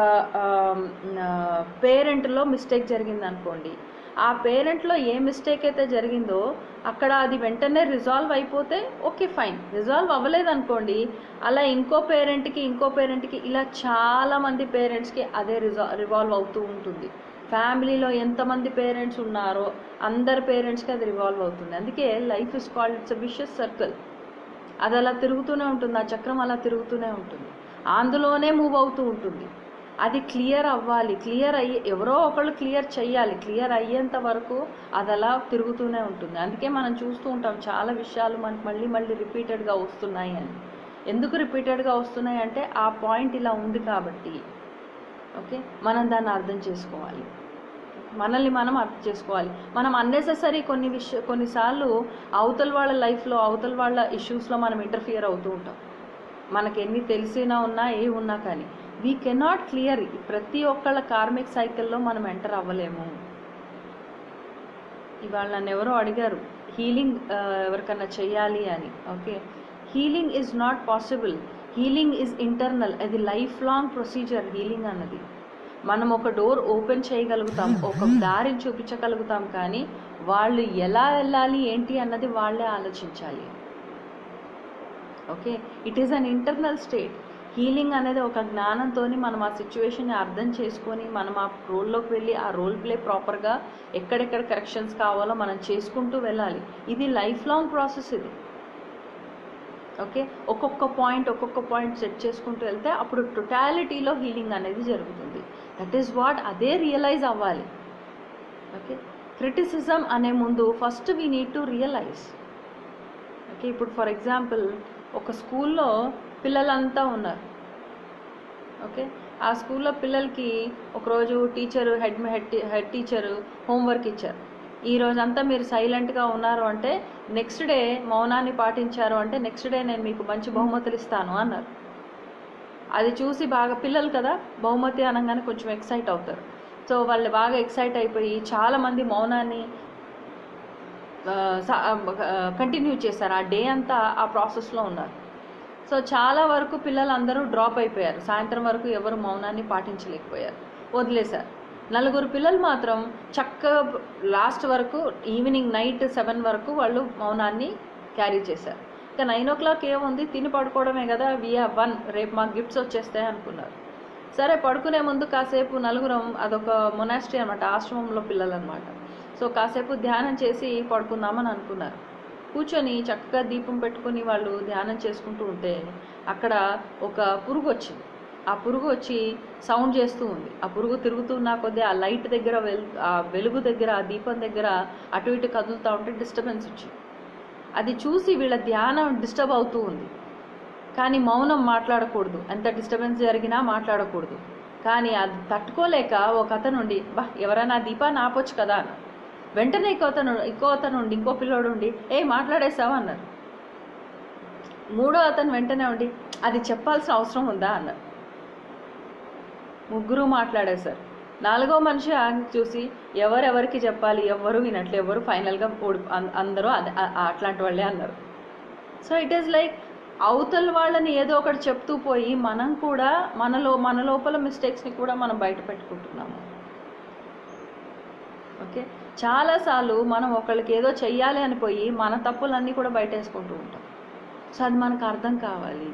పేరెంట్లో మిస్టేక్ జరిగింది అనుకోండి ఆ పేరెంట్లో ఏ మిస్టేక్ అయితే జరిగిందో అక్కడ అది వెంటనే రిజాల్వ్ అయిపోతే ఓకే ఫైన్ రిజాల్వ్ అవ్వలేదు అనుకోండి అలా ఇంకో పేరెంట్కి ఇంకో పేరెంట్కి ఇలా చాలా మంది పేరెంట్స్కి అదే రిజా రివాల్వ్ అవుతూ ఉంటుంది ఫ్యామిలీలో ఎంతమంది పేరెంట్స్ ఉన్నారో అందరి పేరెంట్స్కి అది రివాల్వ్ అవుతుంది అందుకే life is called it's a vicious circle అది అలా తిరుగుతూనే ఉంటుంది ఆ చక్రం అలా తిరుగుతూనే ఉంటుంది అందులోనే మూవ్ అవుతూ ఉంటుంది అది క్లియర్ అవ్వాలి క్లియర్ అయ్యి ఎవరో ఒకళ్ళు క్లియర్ చెయ్యాలి క్లియర్ అయ్యేంత వరకు అది అలా తిరుగుతూనే ఉంటుంది అందుకే మనం చూస్తూ ఉంటాం చాలా విషయాలు మనకు మళ్ళీ మళ్ళీ రిపీటెడ్గా వస్తున్నాయి అని ఎందుకు రిపీటెడ్గా వస్తున్నాయి అంటే ఆ పాయింట్ ఇలా ఉంది కాబట్టి ఓకే మనం దాన్ని అర్థం చేసుకోవాలి మనల్ని మనం అర్థం చేసుకోవాలి మనం అన్నెసెసరీ కొన్ని విషయ కొన్నిసార్లు అవతల వాళ్ళ లైఫ్లో అవతల వాళ్ళ ఇష్యూస్లో మనం ఇంటర్ఫియర్ అవుతూ ఉంటాం మనకి ఎన్ని తెలిసినా ఉన్నా ఏ ఉన్నా కానీ వీ కెనాట్ క్లియర్ ప్రతి ఒక్కళ్ళ కార్మిక్ సైకిల్లో మనం ఎంటర్ అవ్వలేము ఇవాళ నన్ను ఎవరో అడిగారు హీలింగ్ ఎవరికన్నా చేయాలి అని okay healing is not possible healing is internal అది లైఫ్ లాంగ్ ప్రొసీజర్ హీలింగ్ అన్నది మనం ఒక డోర్ ఓపెన్ చేయగలుగుతాం ఒక దారిని చూపించగలుగుతాం కానీ వాళ్ళు ఎలా వెళ్ళాలి ఏంటి అన్నది వాళ్ళే ఆలోచించాలి okay it is an internal state healing అనేది ఒక జ్ఞానంతో మనం ఆ సిచ్యువేషన్ని అర్థం చేసుకొని మనం ఆ రోల్లోకి వెళ్ళి ఆ రోల్ ప్లే ప్రాపర్గా ఎక్కడెక్కడ కరెక్షన్స్ కావాలో మనం చేసుకుంటూ వెళ్ళాలి ఇది లైఫ్ లాంగ్ ప్రాసెస్ ఇది ఓకే ఒక్కొక్క పాయింట్ ఒక్కొక్క పాయింట్ సెట్ చేసుకుంటూ వెళ్తే అప్పుడు టొటాలిటీలో హీలింగ్ అనేది జరుగుతుంది దట్ ఈస్ వాట్ అదే రియలైజ్ అవ్వాలి ఓకే క్రిటిసిజం అనే ముందు first we need to realize okay ఇప్పుడు ఫర్ ఎగ్జాంపుల్ ఒక స్కూల్లో పిల్లలంతా ఉన్నారు ఓకే ఆ స్కూల్లో పిల్లలకి ఒకరోజు teacher head head head teacher homework ఇచ్చారు ఈ రోజంతా మీరు సైలెంట్గా ఉన్నారు అంటే నెక్స్ట్ డే మౌనాన్ని పాటించారు అంటే నెక్స్ట్ డే నేను మీకు మంచి బహుమతులు ఇస్తాను అన్నారు అది చూసి బాగా పిల్లలు కదా బహుమతి అనగానే కొంచెం ఎక్సైట్ అవుతారు సో వాళ్ళు బాగా ఎక్సైట్ అయిపోయి చాలామంది మౌనాన్ని కంటిన్యూ చేశారు ఆ డే అంతా ఆ ప్రాసెస్లో ఉన్నారు సో చాలా వరకు పిల్లలందరూ డ్రాప్ అయిపోయారు సాయంత్రం వరకు ఎవరు మౌనాన్ని పాటించలేకపోయారు వదిలేశారు నలుగురు పిల్లలు మాత్రం చక్కగా లాస్ట్ వరకు ఈవినింగ్ నైట్ సెవెన్ వరకు వాళ్ళు మౌనాన్ని క్యారీ చేశారు ఇంకా నైన్ ఓ క్లాక్ ఏముంది తిని పడుకోవడమే కదా విఆర్ వన్ రేపు మాకు గిఫ్ట్స్ వచ్చేస్తాయి అనుకున్నారు సరే పడుకునే ముందు కాసేపు నలుగురం అదొక మొనాస్ట్రీ అనమాట ఆశ్రమంలో పిల్లలు అనమాట సో కాసేపు ధ్యానం చేసి పడుకుందామని అనుకున్నారు కూర్చొని చక్కగా దీపం పెట్టుకొని వాళ్ళు ధ్యానం చేసుకుంటూ ఉంటే అక్కడ ఒక పురుగు వచ్చింది ఆ పురుగు వచ్చి సౌండ్ చేస్తూ ఉంది ఆ పురుగు తిరుగుతున్న కొద్దీ ఆ లైట్ దగ్గర వెల్ ఆ వెలుగు దగ్గర ఆ దీపం దగ్గర అటు ఇటు కదులుతూ ఉంటే డిస్టర్బెన్స్ వచ్చింది అది చూసి వీళ్ళ ధ్యానం డిస్టర్బ్ అవుతూ ఉంది కానీ మౌనం మాట్లాడకూడదు ఎంత డిస్టర్బెన్స్ జరిగినా మాట్లాడకూడదు కానీ అది తట్టుకోలేక ఒక అతను ఉండి బా ఎవరైనా దీపాన్ని ఆపొచ్చు కదా అన్న వెంటనే ఇంకో అతను ఇంకో అతను ఉండి ఇంకో పిల్లోడు ఉండి ఏ మాట్లాడేసావా అన్నారు మూడో అతను వెంటనే ఉండి అది చెప్పాల్సిన అవసరం ఉందా అన్నారు ముగ్గురు మాట్లాడేశారు నాలుగో మనిషి ఆయన చూసి ఎవరెవరికి చెప్పాలి ఎవరు వినట్లు ఎవరు ఫైనల్గా ఓడి అం- అందరూ అదే ఆ- ఆ అట్లాంటి వాళ్ళే అన్నారు సో ఇట్ ఈస్ లైక్ అవతల వాళ్ళని ఏదో ఒకటి చెప్తూ పోయి మనం కూడా మనలో మన లోపల మిస్టేక్స్ని కూడా మనం బయట పెట్టుకుంటున్నాము ఓకే చాలాసార్లు మనం ఒకళ్ళకి ఏదో చెయ్యాలి అని పోయి మన తప్పులన్నీ కూడా బయట వేసుకుంటూ ఉంటాం సో అది మనకు అర్థం కావాలి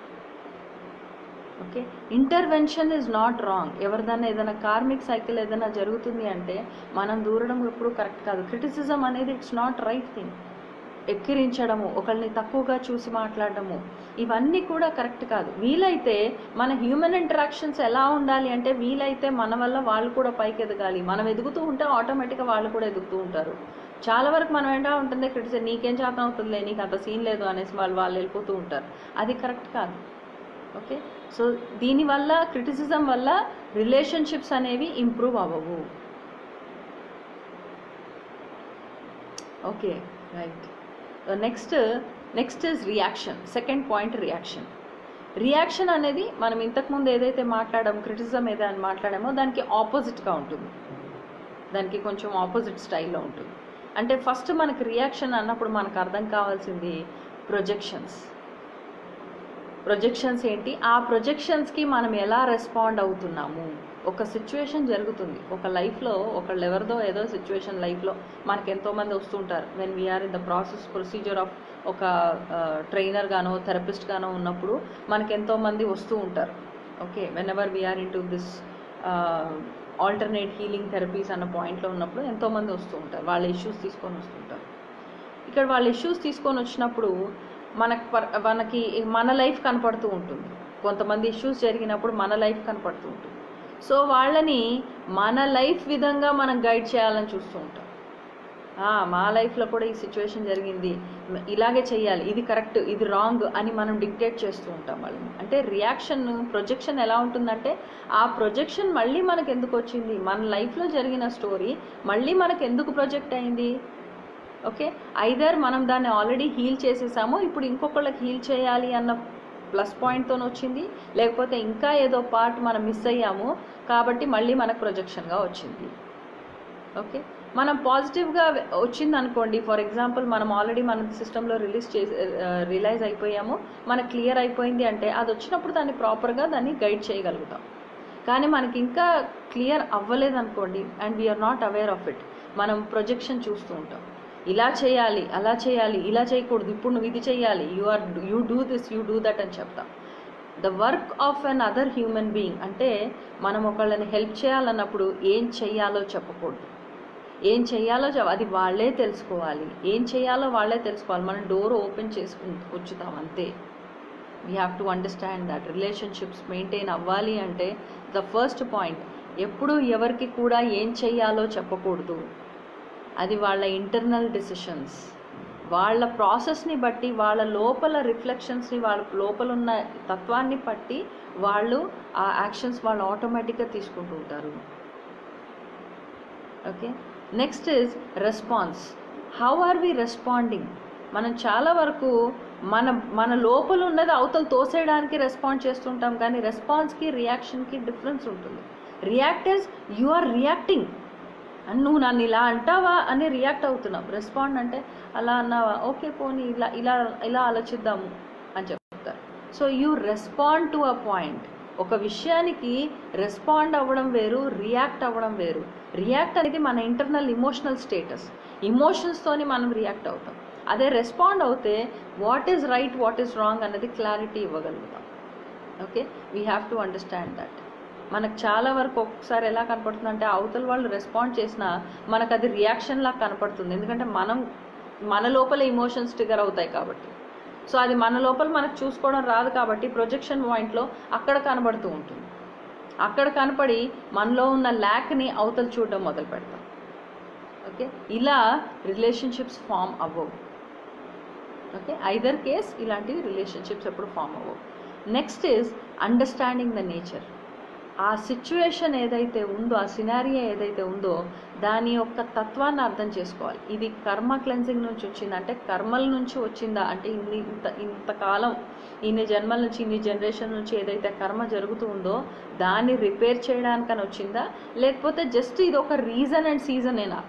okay intervention is not wrong ఎవరిదైనా ఏదైనా కార్మిక్ సైకిల్ ఏదైనా జరుగుతుంది అంటే మనం దూరడం ఎప్పుడు కరెక్ట్ కాదు క్రిటిసిజం అనేది ఇట్స్ నాట్ రైట్ థింగ్ ఎక్కిరించడము ఒకళ్ళని తక్కువగా చూసి మాట్లాడడము ఇవన్నీ కూడా కరెక్ట్ కాదు వీలైతే మన హ్యూమన్ ఇంటరాక్షన్స్ ఎలా ఉండాలి అంటే వీలైతే మన వల్ల వాళ్ళు కూడా పైకి ఎదగాలి మనం ఎదుగుతూ ఉంటే ఆటోమేటిక్గా వాళ్ళు కూడా ఎదుగుతూ ఉంటారు చాలా వరకు మనం ఏంటా ఉంటుంది క్రిటిసిజం నీకేం చేతనం అవుతుందిలే నీకు అంత సీన్ లేదు అనేసి వాళ్ళు వాళ్ళు వెళ్ళిపోతూ ఉంటారు అది కరెక్ట్ కాదు ఓకే సో దీనివల్ల క్రిటిసిజం వల్ల రిలేషన్షిప్స్ అనేవి ఇంప్రూవ్ అవ్వవు okay right next next is reaction second point reaction reaction అనేది మనం ఇంతకుముందు ఏదైతే మాట్లాడామో క్రిటిసిజం ఏదైతే మాట్లాడామో దానికి ఆపోజిట్గా ఉంటుంది దానికి కొంచెం ఆపోజిట్ స్టైల్లో ఉంటుంది అంటే ఫస్ట్ మనకి రియాక్షన్ అన్నప్పుడు మనకు అర్థం కావాల్సింది ప్రొజెక్షన్స్ ప్రొజెక్షన్స్ ఏంటి ఆ ప్రొజెక్షన్స్కి మనం ఎలా రెస్పాండ్ అవుతున్నాము ఒక సిచ్యువేషన్ జరుగుతుంది ఒక లైఫ్లో ఒకళ్ళు ఎవరిదో ఏదో సిచ్యువేషన్ లైఫ్లో మనకి ఎంతోమంది వస్తుంటారు when we're in the process procedure of ఒక ట్రైనర్ గానో థెరపిస్ట్ గానో ఉన్నప్పుడు మనకి ఎంతోమంది వస్తూ ఉంటారు okay whenever we're into this alternate healing therapies అన్న పాయింట్లో ఉన్నప్పుడు ఎంతోమంది వస్తూ ఉంటారు వాళ్ళ ఇష్యూస్ తీసుకొని వస్తుంటారు ఇక్కడ వాళ్ళ ఇష్యూస్ తీసుకొని వచ్చినప్పుడు మనకు పర్- మనకి మన లైఫ్ కనపడుతూ ఉంటుంది కొంతమంది ఇష్యూస్ జరిగినప్పుడు మన లైఫ్ కనపడుతూ ఉంటుంది సో వాళ్ళని మన లైఫ్ విధంగా మనం గైడ్ చేయాలని చూస్తూ ఉంటాం "ఆ, మా లైఫ్లో కూడా ఈ సిచ్యువేషన్ జరిగింది మ- ఇలాగే చేయాలి ఇది కరెక్ట్ ఇది రాంగ్ అని మనం డిక్టేట్ చేస్తూ ఉంటాం వాళ్ళని అంటే రియాక్షన్ ప్రొజెక్షన్ ఎలా ఉంటుందంటే ఆ ప్రొజెక్షన్ మళ్ళీ మనకు ఎందుకు వచ్చింది మన లైఫ్లో జరిగిన స్టోరీ మళ్ళీ మనకు ఎందుకు ప్రొజెక్ట్ అయింది ఓకే ఐదర్ మనం దాన్ని ఆల్రెడీ హీల్ చేసేసాము ఇప్పుడు ఇంకొకళ్ళకి హీల్ చేయాలి అన్న ప్లస్ పాయింట్తో వచ్చింది లేకపోతే ఇంకా ఏదో పార్ట్ మనం మిస్ అయ్యాము కాబట్టి మళ్ళీ మనకు ప్రొజెక్షన్గా వచ్చింది ఓకే మనం పాజిటివ్గా వచ్చింది అనుకోండి ఫర్ ఎగ్జాంపుల్ మనం ఆల్రెడీ మన సిస్టంలో రిలీజ్ చేసి రిలైజ్ అయిపోయాము మనకు క్లియర్ అయిపోయింది అంటే అది వచ్చినప్పుడు దాన్ని ప్రాపర్గా దాన్ని గైడ్ చేయగలుగుతాం కానీ మనకి ఇంకా క్లియర్ అవ్వలేదు అనుకోండి and we're not aware of it మనం ప్రొజెక్షన్ చూస్తూ ఉంటాం ఇలా చేయాలి అలా చేయాలి ఇలా చేయకూడదు ఇప్పుడు నువ్వు ఇది చేయాలి you are you do this you do that అని చెప్తాం the work of another human being అంటే మనం ఒకళ్ళని హెల్ప్ చేయాలన్నప్పుడు ఏం చెయ్యాలో చెప్పకూడదు ఏం చెయ్యాలో చెప్ అది వాళ్ళే తెలుసుకోవాలి ఏం చేయాలో వాళ్ళే తెలుసుకోవాలి మనం డోర్ ఓపెన్ చేసుకు ఉంచుతాం అంతే we have to understand that relationships maintain అవ్వాలి అంటే ద ఫస్ట్ పాయింట్ ఎప్పుడు ఎవరికి కూడా ఏం చెయ్యాలో చెప్పకూడదు అది వాళ్ళ ఇంటర్నల్ డెసిషన్స్ వాళ్ళ ప్రాసెస్ని బట్టి వాళ్ళ లోపల రిఫ్లెక్షన్స్ని వాళ్ళ లోపల ఉన్న తత్వాన్ని బట్టి వాళ్ళు ఆ యాక్షన్స్ వాళ్ళు ఆటోమేటిక్గా తీసుకుంటూ ఉంటారు okay next is response how are we responding మనం చాలా వరకు మన మన లోపల ఉన్నది అవతల తోసేయడానికి రెస్పాండ్ చేస్తుంటాం కానీ రెస్పాన్స్కి రియాక్షన్కి డిఫరెన్స్ ఉంటుంది react is you are reacting అని నువ్వు నన్ను ఇలా అంటావా అని రియాక్ట్ అవుతున్నావు రెస్పాండ్ అంటే అలా అన్నావా ఓకే పోనీ ఇలా ఇలా ఇలా ఆలోచిద్దాము అని చెప్తారు so you respond to a point ఒక విషయానికి రెస్పాండ్ అవ్వడం వేరు రియాక్ట్ అవ్వడం వేరు రియాక్ట్ అనేది మన ఇంటర్నల్ ఇమోషనల్ స్టేటస్ ఇమోషన్స్తోని మనం రియాక్ట్ అవుతాం అదే రెస్పాండ్ అవుతే what is right what is wrong అనేది క్లారిటీ ఇవ్వగలుగుతాం okay we have to understand that మనకు చాలా వరకు ఒక్కసారి ఎలా కనపడుతుంది అంటే అవతల వాళ్ళు రెస్పాండ్ చేసినా మనకు అది రియాక్షన్ లాగా కనపడుతుంది ఎందుకంటే మనం మన లోపల ఇమోషన్స్ ట్రిగర్ అవుతాయి కాబట్టి సో అది మన లోపల మనకు చూసుకోవడం రాదు కాబట్టి ప్రొజెక్షన్ పాయింట్లో అక్కడ కనబడుతూ ఉంటుంది అక్కడ కనపడి మనలో ఉన్న ల్యాక్ని అవతల చూడడం మొదలు పెడతాం ఓకే ఇలా రిలేషన్షిప్స్ ఫామ్ అవ్వవు ఓకే ఐదర్ కేస్ ఇలాంటి రిలేషన్షిప్స్ ఎప్పుడు ఫామ్ అవ్వవు next is understanding the nature ఆ సిచ్యువేషన్ ఏదైతే ఉందో ఆ సినారియో ఏదైతే ఉందో దాని యొక్క తత్వాన్ని అర్థం చేసుకోవాలి ఇది కర్మ క్లెన్సింగ్ నుంచి వచ్చిందా అంటే కర్మల నుంచి వచ్చిందా అంటే ఇన్ని ఇంత ఇంతకాలం ఇన్ని జన్మల నుంచి ఇన్ని జనరేషన్ నుంచి ఏదైతే కర్మ జరుగుతూ ఉందో దాన్ని రిపేర్ చేయడానికని వచ్చిందా లేకపోతే జస్ట్ ఇది ఒక రీజన్ అండ్ సీజనేనా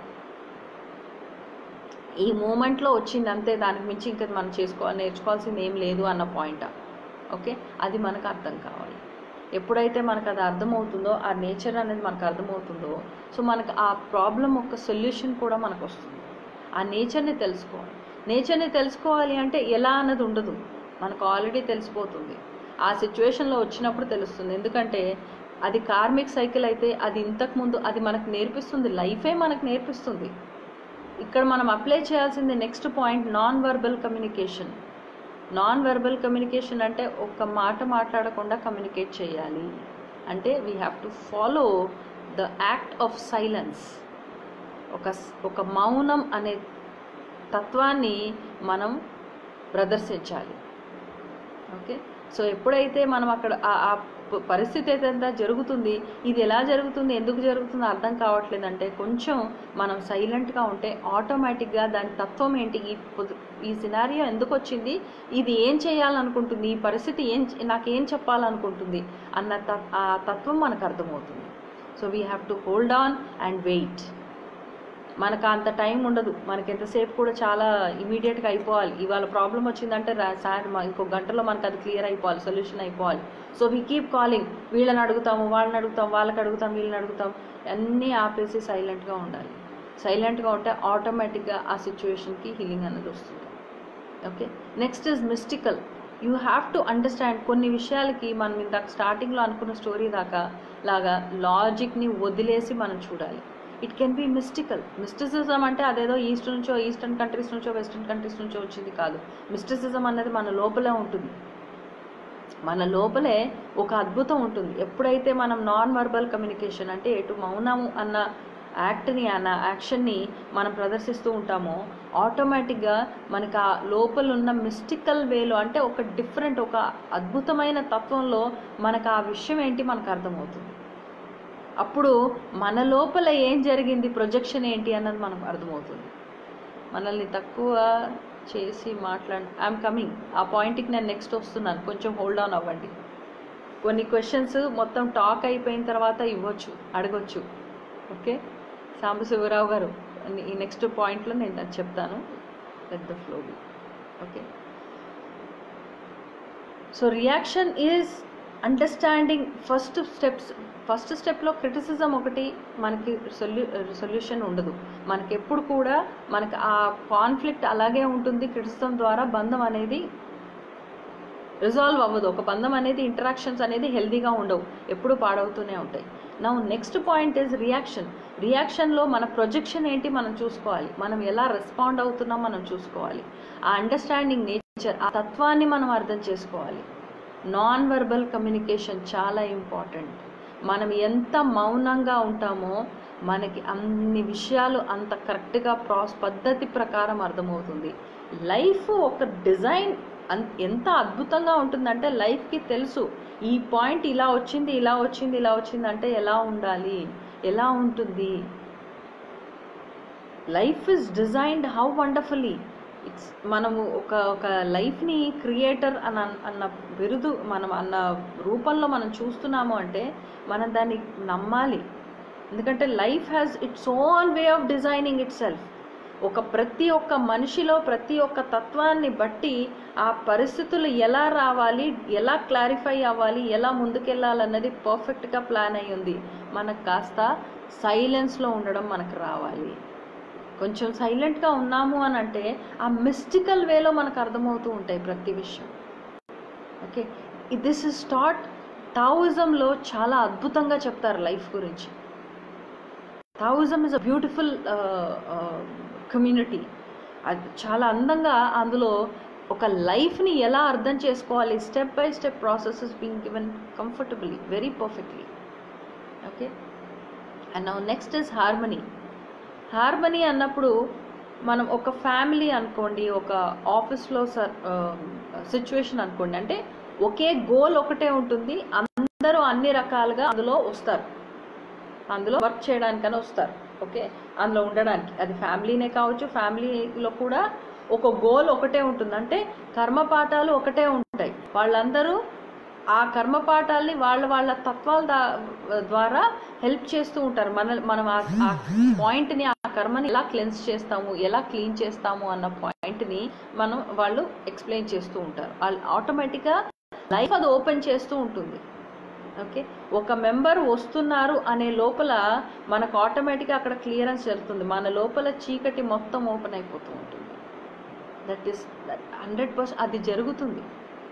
ఈ మూమెంట్లో వచ్చింది అంతే దానికి మించి ఇంకా మనం చేసుకోవాలి నేర్చుకోవాల్సింది ఏం లేదు అన్న పాయింట్ ఓకే అది మనకు అర్థం కావాలి ఎప్పుడైతే మనకు అది అర్థమవుతుందో ఆ నేచర్ అనేది మనకు అర్థమవుతుందో సో మనకు ఆ ప్రాబ్లం యొక్క సొల్యూషన్ కూడా మనకు వస్తుంది ఆ నేచర్ని తెలుసుకోవాలి నేచర్ని తెలుసుకోవాలి అంటే ఎలా అన్నది ఉండదు మనకు ఆల్రెడీ తెలిసిపోతుంది ఆ సిచ్యువేషన్లో వచ్చినప్పుడు తెలుస్తుంది ఎందుకంటే అది కార్మిక్ సైకిల్ అయితే అది ఇంతకు ముందు అది మనకు నేర్పిస్తుంది లైఫే మనకు నేర్పిస్తుంది ఇక్కడ మనం అప్లై చేయాల్సింది next point non verbal communication non verbal communication అంటే ఒక మాట మాట్లాడకుండా కమ్యూనికేట్ చేయాలి అంటే we have to follow the act of silence ఒక ఒక మౌనం అనే తత్వాన్ని మనం ప్రదర్శించాలి ఓకే సో ఎప్పుడైతే మనం అక్కడ ఆ పరిస్థితి ఏదైతే జరుగుతుంది ఇది ఎలా జరుగుతుంది ఎందుకు జరుగుతుందో అర్థం కావట్లేదంటే కొంచెం మనం సైలెంట్గా ఉంటే ఆటోమేటిక్గా దాని తత్వం ఏంటి ఈ ఈ సినారియో ఎందుకు వచ్చింది ఇది ఏం చేయాలనుకుంటుంది ఈ పరిస్థితి ఏం నాకేం చెప్పాలనుకుంటుంది అన్న త ఆ తత్వం మనకు అర్థమవుతుంది so we have to hold on and wait మనకు అంత టైం ఉండదు మనకి ఎంతసేపు కూడా చాలా ఇమీడియట్గా అయిపోవాలి ఇవాళ ప్రాబ్లం వచ్చిందంటే సాయంత్రం ఇంకో గంటలో మనకు అది క్లియర్ అయిపోవాలి సొల్యూషన్ అయిపోవాలి సో వీ కీప్ కాలింగ్ వీళ్ళని అడుగుతాము వాళ్ళని అడుగుతాం వాళ్ళకి అడుగుతాం వీళ్ళని అడుగుతాం అన్నీ ఆపేసి సైలెంట్గా ఉండాలి సైలెంట్గా ఉంటే ఆటోమేటిక్గా ఆ సిచ్యువేషన్కి హీలింగ్ అనేది వస్తుంది okay next is mystical you have to understand కొన్ని విషయాలకి మనం ఇందాక స్టార్టింగ్లో అనుకున్న స్టోరీ దాకా లాగా లాజిక్ని వదిలేసి మనం చూడాలి it can be mystical mysticism అంటే అదేదో ఈస్ట్ నుంచో ఈస్టర్న్ కంట్రీస్ నుంచో వెస్టర్న్ కంట్రీస్ నుంచో వచ్చింది కాదు మిస్టిసిజం అనేది మన లోపలే ఉంటుంది మన లోపలే ఒక అద్భుతం ఉంటుంది ఎప్పుడైతే మనం నాన్ వర్బల్ కమ్యూనికేషన్ అంటే ఎటు మౌనము అన్న యాక్ట్ని అన్న యాక్షన్ని మనం ప్రదర్శిస్తూ ఉంటామో ఆటోమేటిక్గా మనకు ఆ లోపల ఉన్న మిస్టికల్ వేలో అంటే ఒక డిఫరెంట్ ఒక అద్భుతమైన తత్వంలో మనకు ఆ విషయం ఏంటి మనకు అర్థమవుతుంది అప్పుడు మన లోపల ఏం జరిగింది ప్రొజెక్షన్ ఏంటి అన్నది మనకు అర్థమవుతుంది మనల్ని తక్కువ చేసి మాట్లాడి ఐఎమ్ కమింగ్ ఆ పాయింట్కి నేను నెక్స్ట్ వస్తున్నాను కొంచెం హోల్డ్ ఆన్ అవ్వండి కొన్ని క్వశ్చన్స్ మొత్తం టాక్ అయిపోయిన తర్వాత ఇవ్వచ్చు అడగొచ్చు ఓకే సాంబశివరావు గారు ఈ నెక్స్ట్ పాయింట్లో నేను అది చెప్తాను let the flow be okay so reaction is understanding first steps first స్టెప్లో క్రిటిసిజం ఒకటి మనకి సొల్యూ సొల్యూషన్ ఉండదు మనకి ఎప్పుడు కూడా మనకి ఆ కాన్ఫ్లిక్ట్ అలాగే ఉంటుంది క్రిటిసిజం ద్వారా బంధం అనేది రిజాల్వ్ అవ్వదు ఒక బంధం అనేది ఇంటరాక్షన్స్ అనేది హెల్దీగా ఉండవు ఎప్పుడు పాడవుతూనే ఉంటాయి నా నెక్స్ట్ పాయింట్ ఇస్ రియాక్షన్ రియాక్షన్లో మన ప్రొజెక్షన్ ఏంటి మనం చూసుకోవాలి మనం ఎలా రెస్పాండ్ అవుతున్నాం మనం చూసుకోవాలి ఆ అండర్స్టాండింగ్ నేచర్ ఆ తత్వాన్ని మనం అర్థం చేసుకోవాలి నాన్ వెర్బల్ కమ్యూనికేషన్ చాలా ఇంపార్టెంట్ మనం ఎంత మౌనంగా ఉంటామో మనకి అన్ని విషయాలు అంత కరెక్ట్గా ప్రాస్ పద్ధతి ప్రకారం అర్థమవుతుంది లైఫ్ ఒక డిజైన్ అన్ ఎంత అద్భుతంగా ఉంటుందంటే లైఫ్కి తెలుసు ఈ పాయింట్ ఇలా వచ్చింది ఇలా వచ్చింది ఇలా వచ్చింది అంటే ఎలా ఉండాలి ఎలా ఉంటుంది life is designed how wonderfully it's మనము ఒక ఒక లైఫ్ని క్రియేటర్ అన్న అన్న బిరుదు మనం అన్న రూపంలో మనం చూస్తున్నాము అంటే మనం దాన్ని నమ్మాలి ఎందుకంటే life has its own way of designing itself ఒక ప్రతి ఒక్క మనిషిలో ప్రతి ఒక్క తత్వాన్ని బట్టి ఆ పరిస్థితులు ఎలా రావాలి ఎలా క్లారిఫై అవ్వాలి ఎలా ముందుకెళ్ళాలన్నది పర్ఫెక్ట్గా ప్లాన్ అయి ఉంది మనకు కాస్త సైలెన్స్లో ఉండడం మనకు రావాలి కొంచెం సైలెంట్గా ఉన్నాము అని అంటే ఆ మిస్టికల్ వేలో మనకు అర్థమవుతూ ఉంటాయి ప్రతి విషయం ఓకే దిస్ ఇస్ టాట్ తాయిజంలో చాలా అద్భుతంగా చెప్తారు లైఫ్ గురించి Taoism is a beautiful community అది చాలా అందంగా అందులో ఒక లైఫ్ని ఎలా అర్థం చేసుకోవాలి step by step process is being given comfortably very perfectly okay and now next is harmony harmony అన్నప్పుడు మనం ఒక ఫ్యామిలీ అనుకోండి ఒక ఆఫీస్లో సర్ సిచ్యువేషన్ అనుకోండి అంటే ఒకే గోల్ ఒకటే ఉంటుంది అందరూ అన్ని రకాలుగా అందులో వస్తారు అందులో వర్క్ చేయడానికని వస్తారు ఓకే అందులో ఉండడానికి అది ఫ్యామిలీనే కావచ్చు ఫ్యామిలీలో కూడా ఒక గోల్ ఒకటే ఉంటుంది అంటే కర్మపాఠాలు ఒకటే ఉంటాయి వాళ్ళందరూ ఆ కర్మపాఠాలని వాళ్ళ వాళ్ళ తత్వాల దా- ద్వారా హెల్ప్ చేస్తూ ఉంటారు మన మనం ఆ ఆ పాయింట్ని ఆ కర్మని ఎలా క్లెన్స్ చేస్తాము ఎలా క్లీన్ చేస్తాము అన్న పాయింట్ని మనం వాళ్ళు ఎక్స్ప్లెయిన్ చేస్తూ ఉంటారు వాళ్ళు ఆటోమేటిక్గా లైఫ్ అది ఓపెన్ చేస్తూ ఉంటుంది ఓకే ఒక మెంబర్ వస్తున్నారు అనే లోపల మనకు ఆటోమేటిక్గా అక్కడ క్లియరెన్స్ జరుగుతుంది మన లోపల చీకటి మొత్తం ఓపెన్ అయిపోతూ ఉంటుంది దట్ ఈస్ హండ్రెడ్ పర్సెంట్ అది జరుగుతుంది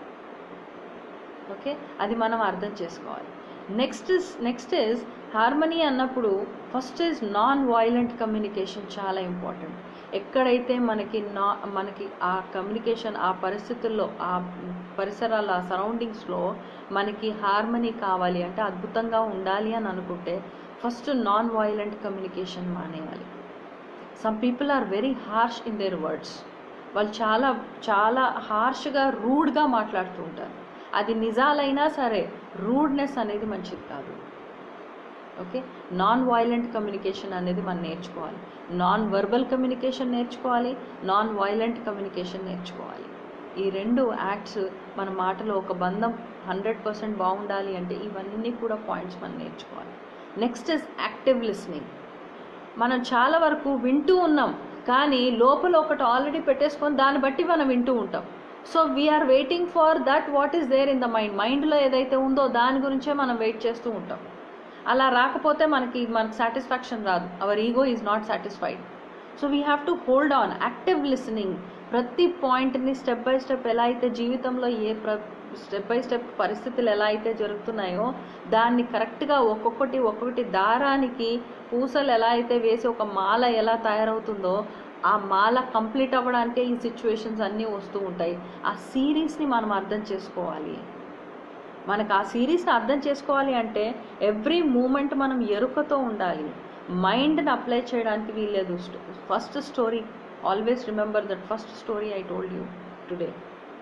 ఓకే అది మనం అర్థం చేసుకోవాలి next is next is harmony అన్నప్పుడు first is non violent communication చాలా ఇంపార్టెంట్ ఎక్కడైతే మనకి నా మనకి ఆ కమ్యూనికేషన్ ఆ పరిస్థితుల్లో ఆ పరిసరాల ఆ సరౌండింగ్స్లో మనకి హార్మనీ కావాలి అంటే అద్భుతంగా ఉండాలి అని అనుకుంటే ఫస్ట్ నాన్ వైలెంట్ కమ్యూనికేషన్ మానేయాలి some people are very harsh in their words వాళ్ళు చాలా చాలా హార్ష్గా రూడ్గా మాట్లాడుతూ ఉంటారు అది నిజాలైనా సరే రూడ్నెస్ అనేది మంచిది కాదు ఓకే నాన్ వైలెంట్ కమ్యూనికేషన్ అనేది మనం నేర్చుకోవాలి నాన్ వర్బల్ కమ్యూనికేషన్ నేర్చుకోవాలి నాన్ వైలెంట్ కమ్యూనికేషన్ నేర్చుకోవాలి ఈ రెండు యాక్ట్స్ మన మాటలో ఒక బంధం హండ్రెడ్ పర్సెంట్ బాగుండాలి అంటే ఇవన్నీ కూడా పాయింట్స్ మనం నేర్చుకోవాలి నెక్స్ట్ ఇస్ యాక్టివ్ లిస్నింగ్ మనం చాలా వరకు వింటూ ఉన్నాం కానీ లోపల ఒకటి ఆల్రెడీ పెట్టేసుకొని దాన్ని బట్టి మనం వింటూ ఉంటాం so we are waiting for that what is there in the mind మైండ్లో ఏదైతే ఉందో దాని గురించే మనం వెయిట్ చేస్తూ ఉంటాం అలా రాకపోతే మనకి మనకి సాటిస్ఫాక్షన్ రాదు our ego is not satisfied so we have to hold on active listening ప్రతి పాయింట్ని స్టెప్ బై స్టెప్ ఎలా అయితే జీవితంలో ఏ ప్ర స్టెప్ బై స్టెప్ పరిస్థితులు ఎలా అయితే జరుగుతున్నాయో దాన్ని కరెక్ట్గా ఒక్కొక్కటి ఒక్కొక్కటి దారానికి పూసలు ఎలా అయితే వేసి ఒక మాల ఎలా తయారవుతుందో ఆ మాల కంప్లీట్ అవ్వడానికే ఈ సిచ్యువేషన్స్ అన్నీ వస్తూ ఉంటాయి ఆ సిరీస్ని మనం అర్థం చేసుకోవాలి మనకు ఆ సిరీస్ని అర్థం చేసుకోవాలి అంటే ఎవ్రీ మూమెంట్ మనం ఎరుకతో ఉండాలి మైండ్ని అప్లై చేయడానికి వీల్లేదు first story always remember that first story I told you today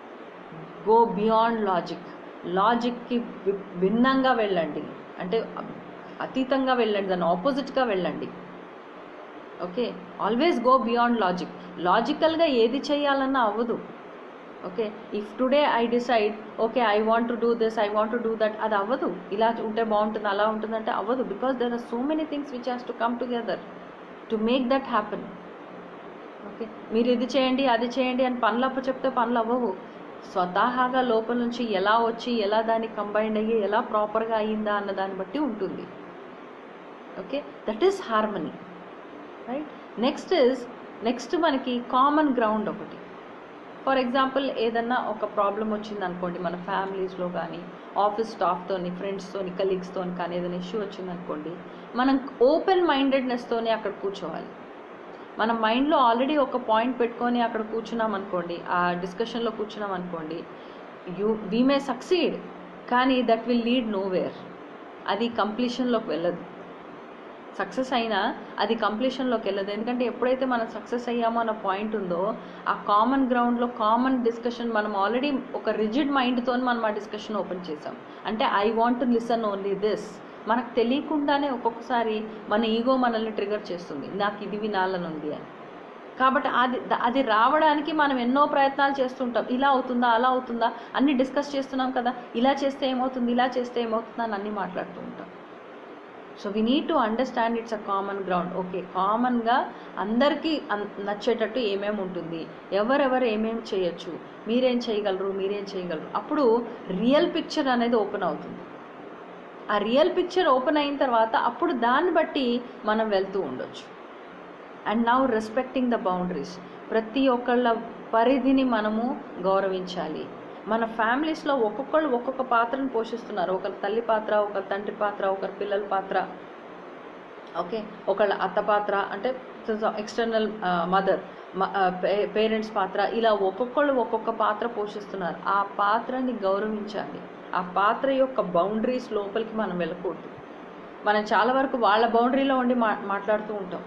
go beyond logic లాజిక్కి భిన్నంగా వెళ్ళండి అంటే అతీతంగా వెళ్ళండి దాని ఆపోజిట్గా వెళ్ళండి okay always go beyond logic లాజికల్గా ఏది చేయాలన్నా అవ్వదు okay if today I decide okay I want to do this I want to do that అది అవ్వదు ఇలా ఉంటే బాగుంటుంది అలా ఉంటుందంటే అవ్వదు because there are so many things which has to come together to make that happen okay మీరు ఇది చేయండి అది చేయండి అని పనులు అప్పు చెప్తే పనులు అవ్వవు స్వతహాగా లోపల నుంచి ఎలా వచ్చి ఎలా దాన్ని కంబైండ్ అయ్యి ఎలా ప్రాపర్గా అయ్యిందా అన్న దాన్ని బట్టి ఉంటుంది okay that is harmony right next is next మనకి కామన్ గ్రౌండ్ ఒకటి ఫర్ ఎగ్జాంపుల్ ఏదన్నా ఒక ప్రాబ్లం వచ్చింది అనుకోండి మన ఫ్యామిలీస్లో కానీ ఆఫీస్ స్టాఫ్తోని ఫ్రెండ్స్తోని కలీగ్స్తోని కానీ ఏదైనా ఇష్యూ వచ్చింది అనుకోండి మనం ఓపెన్ మైండెడ్నెస్తోని అక్కడ కూర్చోవాలి మన మైండ్లో ఆల్రెడీ ఒక పాయింట్ పెట్టుకొని అక్కడ కూర్చున్నాం అనుకోండి ఆ డిస్కషన్లో కూర్చున్నాం అనుకోండి యూ వీ మే సక్సీడ్ కానీ that will lead nowhere అది కంప్లీషన్లోకి వెళ్ళదు సక్సెస్ అయినా అది కంప్లీషన్లోకి వెళ్ళదు ఎందుకంటే ఎప్పుడైతే మనం సక్సెస్ అయ్యామో అన్న పాయింట్ ఉందో ఆ కామన్ గ్రౌండ్లో కామన్ డిస్కషన్ మనం ఆల్రెడీ ఒక రిజిడ్ మైండ్తో మనం ఆ డిస్కషన్ ఓపెన్ చేసాం అంటే I want to listen only this మనకు తెలియకుండానే ఒక్కొక్కసారి మన ఈగో మనల్ని ట్రిగర్ చేస్తుంది నాకు ఇది వినాలని ఉంది అని కాబట్టి అది అది రావడానికి మనం ఎన్నో ప్రయత్నాలు చేస్తుంటాం ఇలా అవుతుందా అలా అవుతుందా అన్ని డిస్కస్ చేస్తున్నాం కదా ఇలా చేస్తే ఏమవుతుంది ఇలా చేస్తే ఏమవుతుందా అని అన్ని మాట్లాడుతూ ఉంటాం so we need to understand it's a common ground okay కామన్గా అందరికీ అన్- నచ్చేటట్టు ఏమేమి ఉంటుంది ఎవరెవరు ఏమేమి చేయొచ్చు మీరేం చేయగలరు మీరేం చేయగలరు అప్పుడు రియల్ పిక్చర్ అనేది ఓపెన్ అవుతుంది ఆ రియల్ పిక్చర్ ఓపెన్ అయిన తర్వాత అప్పుడు దాన్ని బట్టి మనం వెళ్తూ ఉండొచ్చు and now respecting the boundaries ప్రతి ఒక్కళ్ళ పరిధిని మనము గౌరవించాలి మన ఫ్యామిలీస్లో ఒక్కొక్కళ్ళు ఒక్కొక్క పాత్రను పోషిస్తున్నారు ఒకరి తల్లి పాత్ర ఒకరి తండ్రి పాత్ర ఒకరి పిల్లల పాత్ర ఓకే ఒకళ్ళ అత్త పాత్ర అంటే ఎక్స్టర్నల్ మదర్ పేరెంట్స్ పాత్ర ఇలా ఒక్కొక్కళ్ళు ఒక్కొక్క పాత్ర పోషిస్తున్నారు ఆ పాత్రని గౌరవించాలి ఆ పాత్ర యొక్క బౌండరీస్ లోపలికి మనం వెళ్ళకూడదు మనం చాలా వరకు వాళ్ళ బౌండరీలో ఉండి మా మాట్లాడుతూ ఉంటాం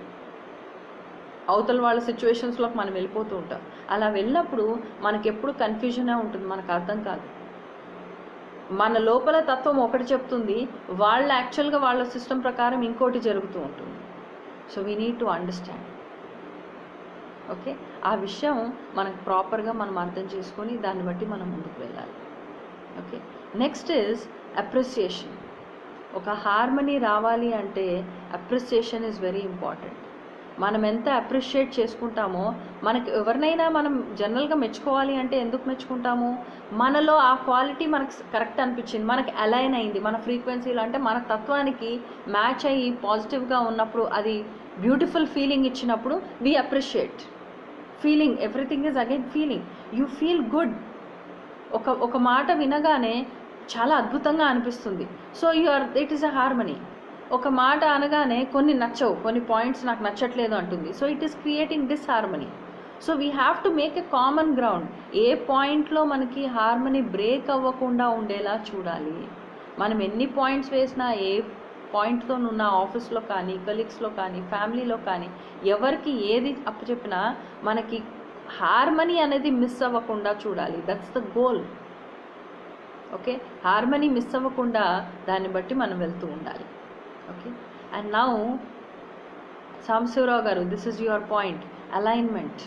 అవతల వాళ్ళ సిచ్యువేషన్స్లోకి మనం వెళ్ళిపోతూ ఉంటాం అలా వెళ్ళినప్పుడు మనకి ఎప్పుడు కన్ఫ్యూజనే ఉంటుంది మనకు అర్థం కాదు మన లోపల తత్వం ఒకటి చెప్తుంది వాళ్ళ యాక్చువల్గా వాళ్ళ సిస్టమ్ ప్రకారం ఇంకోటి జరుగుతూ ఉంటుంది so we need to understand okay ఆ విషయం మనకు ప్రాపర్గా మనం అర్థం చేసుకొని దాన్ని బట్టి మనం ముందుకు వెళ్ళాలి ఓకే నెక్స్ట్ ఇస్ అప్రిసియేషన్ ఒక హార్మనీ రావాలి అంటే అప్రిసియేషన్ ఈజ్ వెరీ ఇంపార్టెంట్ మనం ఎంత అప్రిషియేట్ చేసుకుంటామో మనకి ఎవరినైనా మనం జనరల్గా మెచ్చుకోవాలి అంటే ఎందుకు మెచ్చుకుంటాము మనలో ఆ క్వాలిటీ మనకు కరెక్ట్ అనిపించింది మనకి అలైన్ అయింది మన ఫ్రీక్వెన్సీలో అంటే మన తత్వానికి మ్యాచ్ అయ్యి పాజిటివ్గా ఉన్నప్పుడు అది బ్యూటిఫుల్ ఫీలింగ్ ఇచ్చినప్పుడు we appreciate feeling everything is again feeling you feel good ఒక ఒక మాట వినగానే చాలా అద్భుతంగా అనిపిస్తుంది so you are it is a harmony ఒక మాట అనగానే కొన్ని నచ్చవు కొన్ని పాయింట్స్ నాకు నచ్చట్లేదు అంటుంది so it is creating disharmony so we have to make a common ground ఏ పాయింట్లో మనకి హార్మనీ బ్రేక్ అవ్వకుండా ఉండేలా చూడాలి మనం ఎన్ని పాయింట్స్ వేసినా ఏ పాయింట్తో ఉన్న ఆఫీస్లో కానీ కలీగ్స్లో కానీ ఫ్యామిలీలో కానీ ఎవరికి ఏది అప్పచెప్పినా మనకి హార్మనీ అనేది మిస్ అవ్వకుండా చూడాలి that's the goal okay harmony miss అవ్వకుండా దాన్ని బట్టి మనం వెళ్తూ ఉండాలి ఓకే అండ్ నౌ సాంబశివరావు గారు this is your point alignment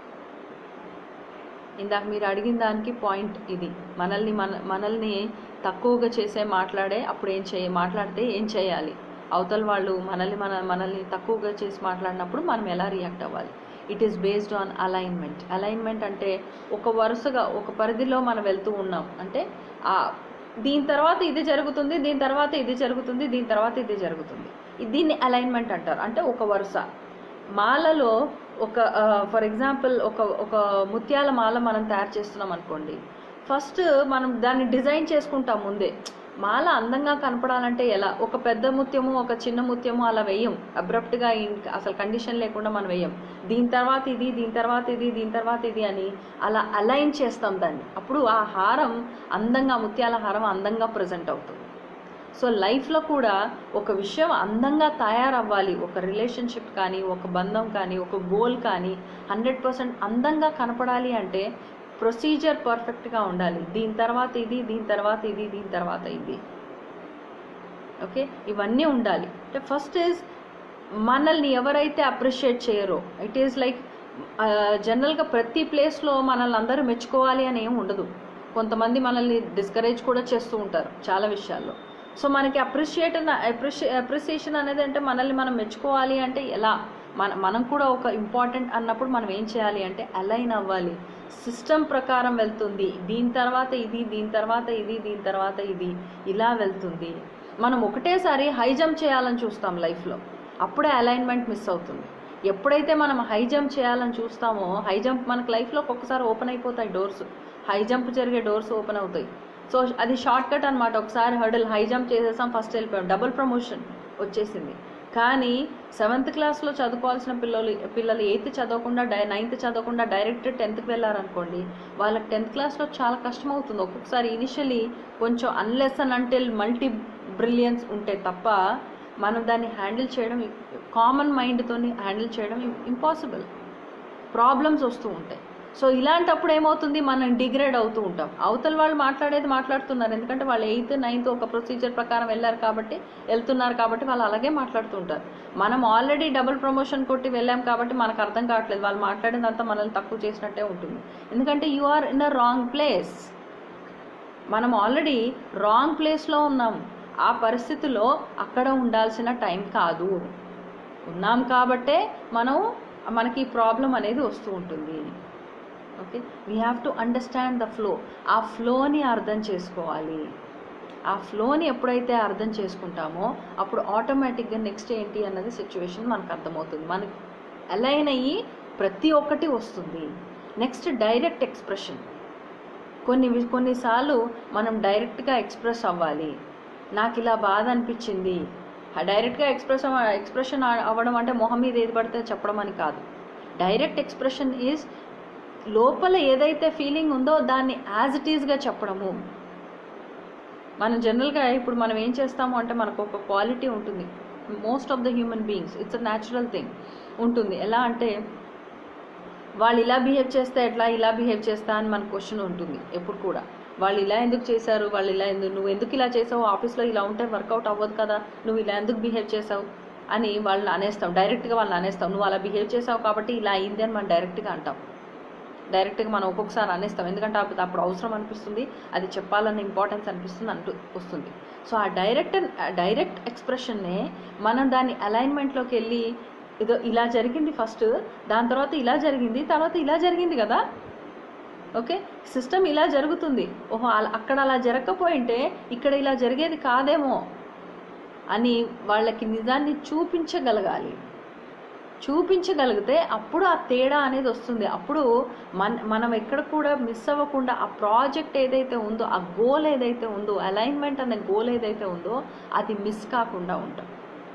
ఇందాక మీరు అడిగిన దానికి పాయింట్ ఇది మనల్ని మన మనల్ని తక్కువగా చేసే మాట్లాడే అప్పుడు ఏం చేయ మాట్లాడితే ఏం చేయాలి అవతల వాళ్ళు మనల్ని మన మనల్ని తక్కువగా చేసి మాట్లాడినప్పుడు మనం ఎలా రియాక్ట్ అవ్వాలి it is based on alignment alignment అంటే ఒక వరుసగా ఒక పరిధిలో మనం వెళ్తూ ఉన్నాం అంటే ఆ దీని తర్వాత ఇది జరుగుతుంది దీని తర్వాత ఇది జరుగుతుంది దీని తర్వాత ఇది జరుగుతుంది ఇది- దీన్ని అలైన్మెంట్ అంటారు అంటే ఒక వరుస మాలలో ఒక ఫర్ ఎగ్జాంపుల్ ఒక ఒక ముత్యాల మాల మనం తయారు చేస్తున్నాం అనుకోండి ఫస్ట్ మనం దాన్ని డిజైన్ చేసుకుంటాం ముందే మాల అందంగా కనపడాలంటే ఎలా ఒక పెద్ద ముత్యము ఒక చిన్న ముత్యము అలా వేయం అబ్రప్ట్గా అసలు కండిషన్ లేకుండా మనం వేయం దీని తర్వాత ఇది దీని తర్వాత ఇది దీని తర్వాత ఇది అని అలా అలైన్ చేస్తాం దాన్ని అప్పుడు ఆ హారం అందంగా ముత్యాల హారం అందంగా ప్రజెంట్ అవుతుంది సో లైఫ్లో కూడా ఒక విషయం అందంగా తయారవ్వాలి ఒక రిలేషన్షిప్ కానీ ఒక బంధం కానీ ఒక గోల్ కానీ హండ్రెడ్ పర్సెంట్ అందంగా కనపడాలి అంటే ప్రొసీజర్ పర్ఫెక్ట్గా ఉండాలి దీని తర్వాత ఇది దీని తర్వాత ఇది దీని తర్వాత ఇది ఓకే ఇవన్నీ ఉండాలి అంటే ఫస్ట్ ఈజ్ మనల్ని ఎవరైతే అప్రిషియేట్ చేయరో ఇట్ ఈస్ లైక్ జనరల్గా ప్రతి ప్లేస్లో మనల్ని అందరూ మెచ్చుకోవాలి అని ఏం ఉండదు కొంతమంది మనల్ని డిస్కరేజ్ కూడా చేస్తూ ఉంటారు చాలా విషయాల్లో సో మనకి అప్రిషియేట్ అప్రిషియే అప్రిసియేషన్ అనేది అంటే మనల్ని మనం మెచ్చుకోవాలి అంటే ఎలా మన మనం కూడా ఒక ఇంపార్టెంట్ అన్నప్పుడు మనం ఏం చేయాలి అంటే అలైన్ అవ్వాలి సిస్టమ్ ప్రకారం వెళ్తుంది దీని తర్వాత ఇది దీని తర్వాత ఇది దీని తర్వాత ఇది ఇలా వెళ్తుంది మనం ఒకటేసారి హై జంప్ చేయాలని చూస్తాం లైఫ్లో అప్పుడే అలైన్మెంట్ మిస్ అవుతుంది ఎప్పుడైతే మనం హై జంప్ చేయాలని చూస్తామో హై జంప్ మనకు లైఫ్లో ఒక్కొక్కసారి ఓపెన్ అయిపోతాయి డోర్స్ హై జంప్ జరిగే డోర్స్ ఓపెన్ అవుతాయి సో అది షార్ట్ కట్ అనమాట ఒకసారి హర్డిల్ హై జంప్ చేసేసాం ఫస్ట్ వెళ్ళిపోయాం డబుల్ ప్రమోషన్ వచ్చేసింది కానీ సెవెంత్ క్లాస్లో చదువుకోవాల్సిన పిల్లలు పిల్లలు ఎయిత్ చదవకుండా డై నైన్త్ చదవకుండా డైరెక్ట్ టెన్త్కి వెళ్ళారనుకోండి వాళ్ళకి టెన్త్ క్లాస్లో చాలా కష్టం అవుతుంది ఒక్కొక్కసారి ఇనిషియలీ కొంచెం unless and until multi brilliance ఉంటే తప్ప మనం దాన్ని హ్యాండిల్ చేయడం కామన్ మైండ్తో హ్యాండిల్ చేయడం ఇంపాసిబుల్ ప్రాబ్లమ్స్ వస్తూ ఉంటాయి సో ఇలాంటప్పుడు ఏమవుతుంది మనం డిగ్రేడ్ అవుతూ ఉంటాం అవతల వాళ్ళు మాట్లాడేది మాట్లాడుతున్నారు ఎందుకంటే వాళ్ళు ఎయిత్ నైన్త్ ఒక ప్రొసీజర్ ప్రకారం వెళ్ళారు కాబట్టి వెళ్తున్నారు కాబట్టి వాళ్ళు అలాగే మాట్లాడుతూ ఉంటారు మనం ఆల్రెడీ డబుల్ ప్రమోషన్ కొట్టి వెళ్ళాం కాబట్టి మనకు అర్థం కావట్లేదు వాళ్ళు మాట్లాడినంతా మనల్ని తక్కువ చేసినట్టే ఉంటుంది ఎందుకంటే you are in a wrong place మనం ఆల్రెడీ రాంగ్ ప్లేస్లో ఉన్నాం ఆ పరిస్థితిలో అక్కడ ఉండాల్సిన టైం కాదు ఉన్నాం కాబట్టే మనం మనకి ఈ ప్రాబ్లం అనేది వస్తూ ఉంటుంది okay we have to understand the flow ఆ ఫ్లోని అర్థం చేసుకోవాలి ఆ ఫ్లోని ఎప్పుడైతే అర్థం చేసుకుంటామో అప్పుడు ఆటోమేటిక్గా నెక్స్ట్ ఏంటి అన్నది సిచ్యువేషన్ మనకు అర్థమవుతుంది మనకి అలైన్ అయ్యి ప్రతి ఒక్కటి వస్తుంది నెక్స్ట్ డైరెక్ట్ ఎక్స్ప్రెషన్ కొన్ని వి- కొన్నిసార్లు మనం డైరెక్ట్గా ఎక్స్ప్రెస్ అవ్వాలి నాకు ఇలా బాధ అనిపించింది ఆ డైరెక్ట్గా ఎక్స్ప్రెస్ అవ ఎక్స్ప్రెషన్ అవ్వడం అంటే మొహం మీద ఏది పడితే చెప్పడం అని కాదు డైరెక్ట్ ఎక్స్ప్రెషన్ ఈజ్ లోపల ఏదైతే ఫీలింగ్ ఉందో దాన్ని యాజ్ ఇట్ ఈస్గా చెప్పడము మనం జనరల్గా ఇప్పుడు మనం ఏం చేస్తాము అంటే మనకు ఒక క్వాలిటీ ఉంటుంది most of the human beings it's a natural thing ఉంటుంది ఎలా అంటే వాళ్ళు ఇలా బిహేవ్ చేస్తే ఎట్లా ఇలా బిహేవ్ చేస్తా అని మన క్వశ్చన్ ఉంటుంది ఎప్పుడు కూడా వాళ్ళు ఇలా ఎందుకు చేశారు వాళ్ళు ఇలా ఎందుకు నువ్వు ఎందుకు ఇలా చేసావు ఆఫీస్లో ఇలా ఉంటే వర్కౌట్ అవ్వదు కదా నువ్వు ఇలా ఎందుకు బిహేవ్ చేసావు అని వాళ్ళని అనేస్తాం డైరెక్ట్గా వాళ్ళని అనేస్తాం నువ్వు అలా బిహేవ్ చేసావు కాబట్టి ఇలా అయింది అని మనం డైరెక్ట్గా అంటాం డైరెక్ట్గా మనం ఒక్కొక్కసారి అనేస్తాం ఎందుకంటే అప్పుడు అప్పుడు అవసరం అనిపిస్తుంది అది చెప్పాలన్న ఇంపార్టెన్స్ అనిపిస్తుంది అంటూ వస్తుంది సో ఆ డైరెక్ట్ డైరెక్ట్ ఎక్స్ప్రెషన్నే మనం దాన్ని అలైన్మెంట్లోకి వెళ్ళి ఇదో ఇలా జరిగింది ఫస్ట్ దాని తర్వాత ఇలా జరిగింది తర్వాత ఇలా జరిగింది కదా ఓకే సిస్టమ్ ఇలా జరుగుతుంది ఓహో అలా- అక్కడ అలా జరగకపోయింటే ఇక్కడ ఇలా జరిగేది కాదేమో అని వాళ్ళకి నిజాన్ని చూపించగలగాలి చూపించగలిగితే అప్పుడు ఆ తేడా అనేది వస్తుంది అప్పుడు మన మనం ఎక్కడ కూడా మిస్ అవ్వకుండా ఆ ప్రాజెక్ట్ ఏదైతే ఉందో ఆ గోల్ ఏదైతే ఉందో అలైన్మెంట్ అనే గోల్ ఏదైతే ఉందో అది మిస్ కాకుండా ఉంటాం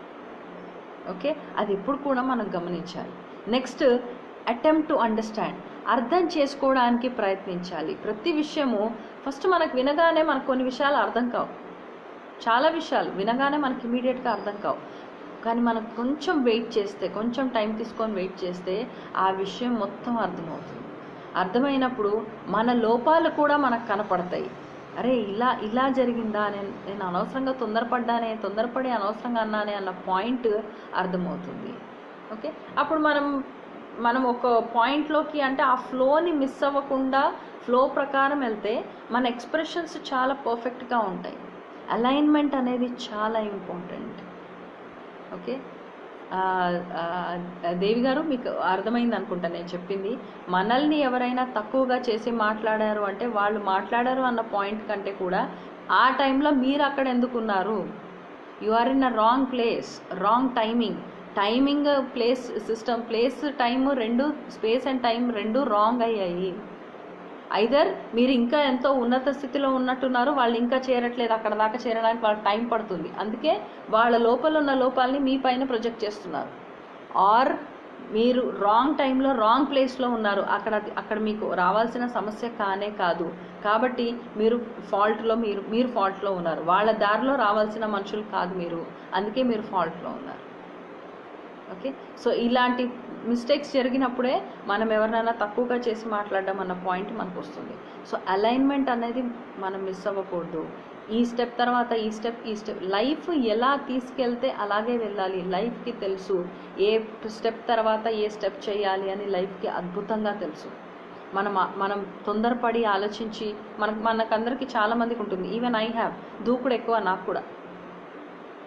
ఓకే అది ఎప్పుడు కూడా మనం గమనించాలి నెక్స్ట్ అటెంప్ట్ టు అండర్స్టాండ్ అర్థం చేసుకోవడానికి ప్రయత్నించాలి ప్రతి విషయము ఫస్ట్ మనకు వినగానే మనకు కొన్ని విషయాలు అర్థం కావు చాలా విషయాలు వినగానే మనకి ఇమీడియట్గా అర్థం కావు కానీ మనం కొంచెం వెయిట్ చేస్తే కొంచెం టైం తీసుకొని వెయిట్ చేస్తే ఆ విషయం మొత్తం అర్థమవుతుంది అర్థమైనప్పుడు మన లోపాలు కూడా మనకు కనపడతాయి అరే ఇలా ఇలా జరిగిందా నేను నేను అనవసరంగా తొందరపడ్డానే తొందరపడి అనవసరంగా అన్నానే అన్న పాయింట్ అర్థమవుతుంది ఓకే అప్పుడు మనం మనం ఒక పాయింట్లోకి అంటే ఆ ఫ్లోని మిస్ అవ్వకుండా ఫ్లో ప్రకారం వెళ్తే మన ఎక్స్ప్రెషన్స్ చాలా పర్ఫెక్ట్గా ఉంటాయి అలైన్మెంట్ అనేది చాలా ఇంపార్టెంట్ ఓకే ఆ, ఆ, దేవి గారు మీకు అర్థమైంది అనుకుంటా నేను చెప్పింది మనల్ని ఎవరైనా తక్కువగా చేసి మాట్లాడారు అంటే వాళ్ళు మాట్లాడారు అన్న పాయింట్ కంటే కూడా ఆ టైంలో మీరు అక్కడ ఎందుకున్నారు you are in a wrong place wrong timing timing place system place time రెండు స్పేస్ అండ్ టైం రెండు రాంగ్ అయ్యాయి ఐదర్ మీరు ఇంకా ఎంతో ఉన్నత స్థితిలో ఉన్నట్టున్నారు వాళ్ళు ఇంకా చేరట్లేదు అక్కడ దాకా చేరడానికి వాళ్ళకి టైం పడుతుంది అందుకే వాళ్ళ లోపల ఉన్న లోపాలని మీ పైన ప్రొజెక్ట్ చేస్తున్నారు ఆర్ మీరు రాంగ్ టైంలో రాంగ్ ప్లేస్లో ఉన్నారు అక్కడ అక్కడ మీకు రావాల్సిన సమస్య కానే కాదు కాబట్టి మీరు ఫాల్ట్లో మీరు మీరు ఫాల్ట్లో ఉన్నారు వాళ్ళ దారిలో రావాల్సిన మనుషులు కాదు మీరు అందుకే మీరు ఫాల్ట్లో ఉన్నారు ఓకే సో ఇలాంటి మిస్టేక్స్ జరిగినప్పుడే మనం ఎవరినైనా తక్కువగా చేసి మాట్లాడడం అన్న పాయింట్ మనకు వస్తుంది సో అలైన్మెంట్ అనేది మనం మిస్ అవ్వకూడదు ఈ స్టెప్ తర్వాత ఈ స్టెప్ ఈ స్టెప్ లైఫ్ ఎలా తీసుకెళ్తే అలాగే వెళ్ళాలి లైఫ్కి తెలుసు ఏ స్టెప్ తర్వాత ఏ స్టెప్ చేయాలి అని లైఫ్కి అద్భుతంగా తెలుసు మనం మనం తొందరపడి ఆలోచించి మనకు మనకందరికి చాలా మందికి ఉంటుంది ఈవెన్ ఐ హ్యావ్ దూకుడు ఎక్కువ నాకు కూడా